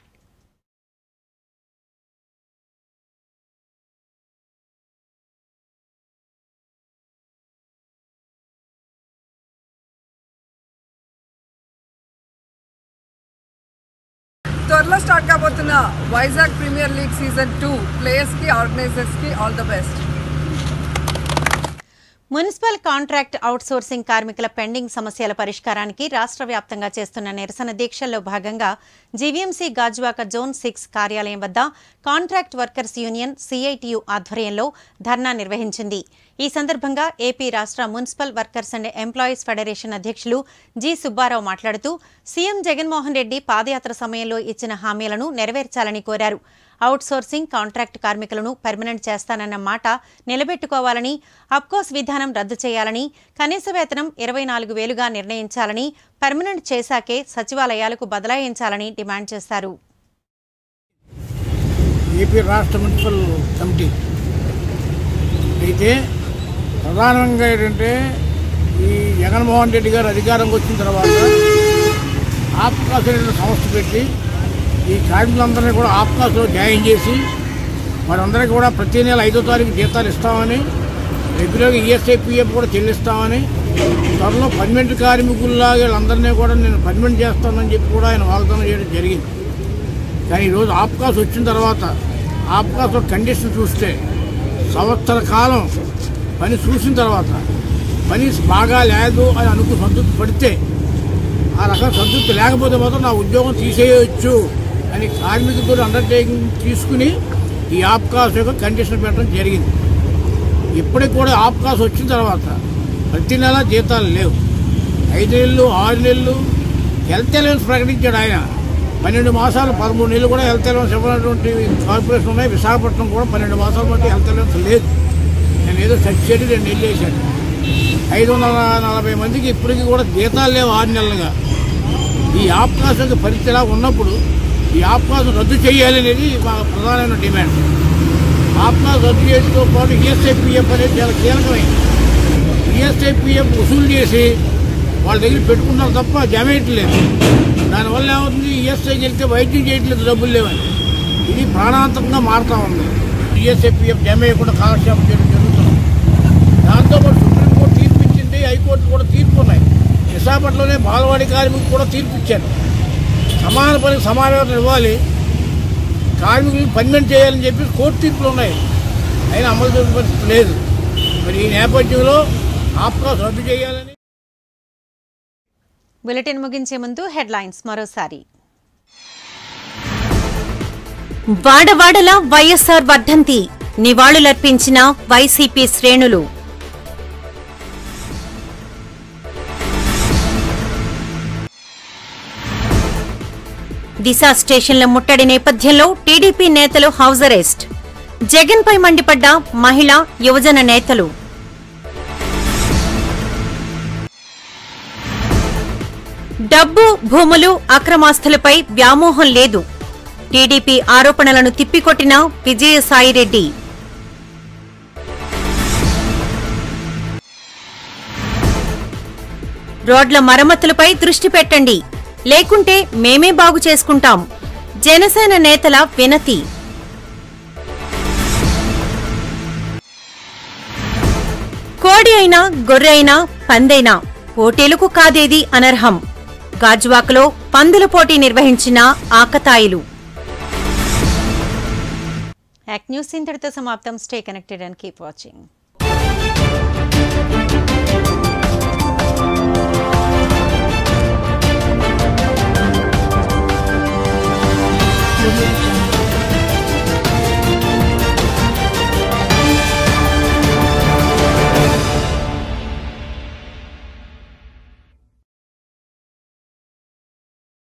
త్వరలో స్టార్ట్ కాబోతున్న Vizag premier league season two ప్లేయర్స్కి ఆర్గనైజర్స్కి all the best municipal contract outsourcing కార్మికుల పెండింగ్ సమస్యల పరిష్కారానికి రాష్ట్ర వ్యాప్తంగా చేస్తున్న నిరసన దీక్షల్లో భాగంగా జీవీఎంసీ గాజువాక జోన్ సిక్స్ కార్యాలయం వద్ద కాంట్రాక్ట్ వర్కర్స్ యూనియన్ సిఐటియు ఆధ్వర్యంలో ధర్నా నిర్వహించింది ఈ సందర్భంగా ఏపీ రాష్ట్ర municipal workers and employees federation అధ్యక్షులు జి సుబ్బారావు మాట్లాడుతూ సీఎం జగన్మోహన్ రెడ్డి పాదయాత్ర సమయంలో ఇచ్చిన హామీలను నెరవేర్చాలని కోరారు అవుట్సోర్సింగ్ కాంట్రాక్ట్ కార్మికులను పర్మనెంట్ చేస్తానన్న మాట నిలబెట్టుకోవాలని అప్కోస్ విధానం రద్దు చేయాలని కనీస వేతనం ఇరవై నాలుగు వేలుగా నిర్ణయించాలని పర్మనెంట్ చేశాకే సచివాలయాలకు బదలాయించాలని డిమాండ్ చేశారు ఏపీ రాష్ట్ర మున్సిపల్ కమిటీ అయితే ప్రధానంగా ఏంటంటే ఈ జగన్మోహన్ రెడ్డి గారు అధికారంకి వచ్చిన తర్వాత ఆప్కాస్ అనే సంస్థ పెట్టి ఈ కార్మికులందరినీ కూడా ఆప్కాస్లో జాయిన్ చేసి వారందరికీ కూడా ప్రతి నెల ఐదో తారీఖు జీతాలు ఇస్తామని రెగ్యులర్గా ఈఎస్ఐ పిఎఫ్ కూడా చెల్లిస్తామని త్వరలో పర్మనెంట్ కార్మికుల్లాగా వీళ్ళందరినీ కూడా నేను పర్మనెంట్ చేస్తానని చెప్పి కూడా ఆయన వాగ్దానం చేయడం జరిగింది కానీ ఈరోజు ఆప్కాస్ వచ్చిన తర్వాత ఆప్కాస్ కండిషన్ చూస్తే సంవత్సర కాలం పని చూసిన తర్వాత పని బాగా లేదు అని అనుకు సంతృప్తి పడితే ఆ రకం సంతృప్తి లేకపోతే మాత్రం నా ఉద్యోగం తీసేయవచ్చు అని కార్మికులతో అండర్టేకింగ్ తీసుకుని ఈ ఆప్కాస్ యొక్క కండిషన్ పెట్టడం జరిగింది ఇప్పటికి కూడా ఆప్కాస్ వచ్చిన తర్వాత ప్రతి నెల జీతాలు లేవు ఐదు నెలలు ఆరు నెలలు హెల్త్ అలవెన్స్ ప్రకటించాడు ఆయన పన్నెండు మాసాలు పదమూడు నెలలు కూడా హెల్త్ అలవెన్స్ ఇవ్వనటువంటి కార్పొరేషన్ ఉన్నాయి విశాఖపట్నం కూడా పన్నెండు మాసాల బట్టి హెల్త్ అలవెన్స్ లేదు నేను ఏదో సెర్చ్ చేసి రెండు నెలలు వేసాను ఐదు వందల నలభై మందికి ఇప్పటికీ కూడా జీతాలు లేవు ఆరు నెలలుగా ఈ ఆప్కాసం పరిస్థితి ఇలా ఉన్నప్పుడు ఈ ఆప్కాసం రద్దు చేయాలి అనేది మా ప్రధానమైన డిమాండ్ ఆప్కాస్ రద్దు చేయడంతో పాటు ఈఎస్ఐ పిఎఫ్ అనేది చాలా కీలకమైంది ఈఎస్ఐ పిఎఫ్ వసూలు చేసి వాళ్ళ దగ్గర పెట్టుకున్నారు తప్ప జమ చేయట్లేదు దానివల్ల ఏమవుతుంది ఈఎస్ఐకి వెళ్తే వైద్యం చేయట్లేదు డబ్బులు లేవని ఇది ప్రాణాంతకంగా మారుతూ ఉంది ఈఎస్ఐ పిఎఫ్ జమ చేయకుండా కాలక్షేపం చేయడం జరుగుతుంది దాంతోపాటు సుప్రీంకోర్టు తీర్పు ఇచ్చింది హైకోర్టు కూడా తీర్పు ఉన్నాయి విశాఖపట్నంలోనే బాలవాడి కార్మికులు కూడా తీర్పు ఇచ్చారు సమాన పనికి సమావేశం ఇవ్వాలి కార్మికులను పర్మనెంట్ చేయాలని చెప్పి కోర్టు తీర్పులు ఉన్నాయి అయినా అమలు చేసే పరిస్థితి లేదు మరి ఈ నేపథ్యంలో ఆప్కాస్ రద్దు చేయాలని బులెటిన్ ముగించే ముందు హెడ్లైన్స్ మరోసారి వాడవాడల వైఎస్ఆర్ వర్ధంతి నివాళులర్పించిన వైసీపీ శ్రేణులు దిశ స్టేషన్ల ముట్టడి నేపథ్యంలో టీడీపీ నేతలు హౌస్ అరెస్ట్ జగన్పై మండిపడ్డ మహిళా యువజన నేతలు డబ్బు భూములు అక్రమాస్తులపై వ్యామోహం లేదు టీడీపీ ఆరోపణలను తిప్పికొట్టిన విజయసాయిరెడ్డి రోడ్ల మరమ్మతులపై దృష్టి పెట్టండి లేకుంటే మేమే బాగు చేసుకుంటాం జనసేన నేతల వినతి కోడి అయినా గొర్రె అయినా పందైనా పోటీలకు కాదేది అనర్హం గాజువాకలో పందుల పోటీ నిర్వహించిన ఆకతాయిలు యాక్ట్ న్యూస్ ఇంతటితో సమాప్తం stay connected and keep watching Audio Jungle.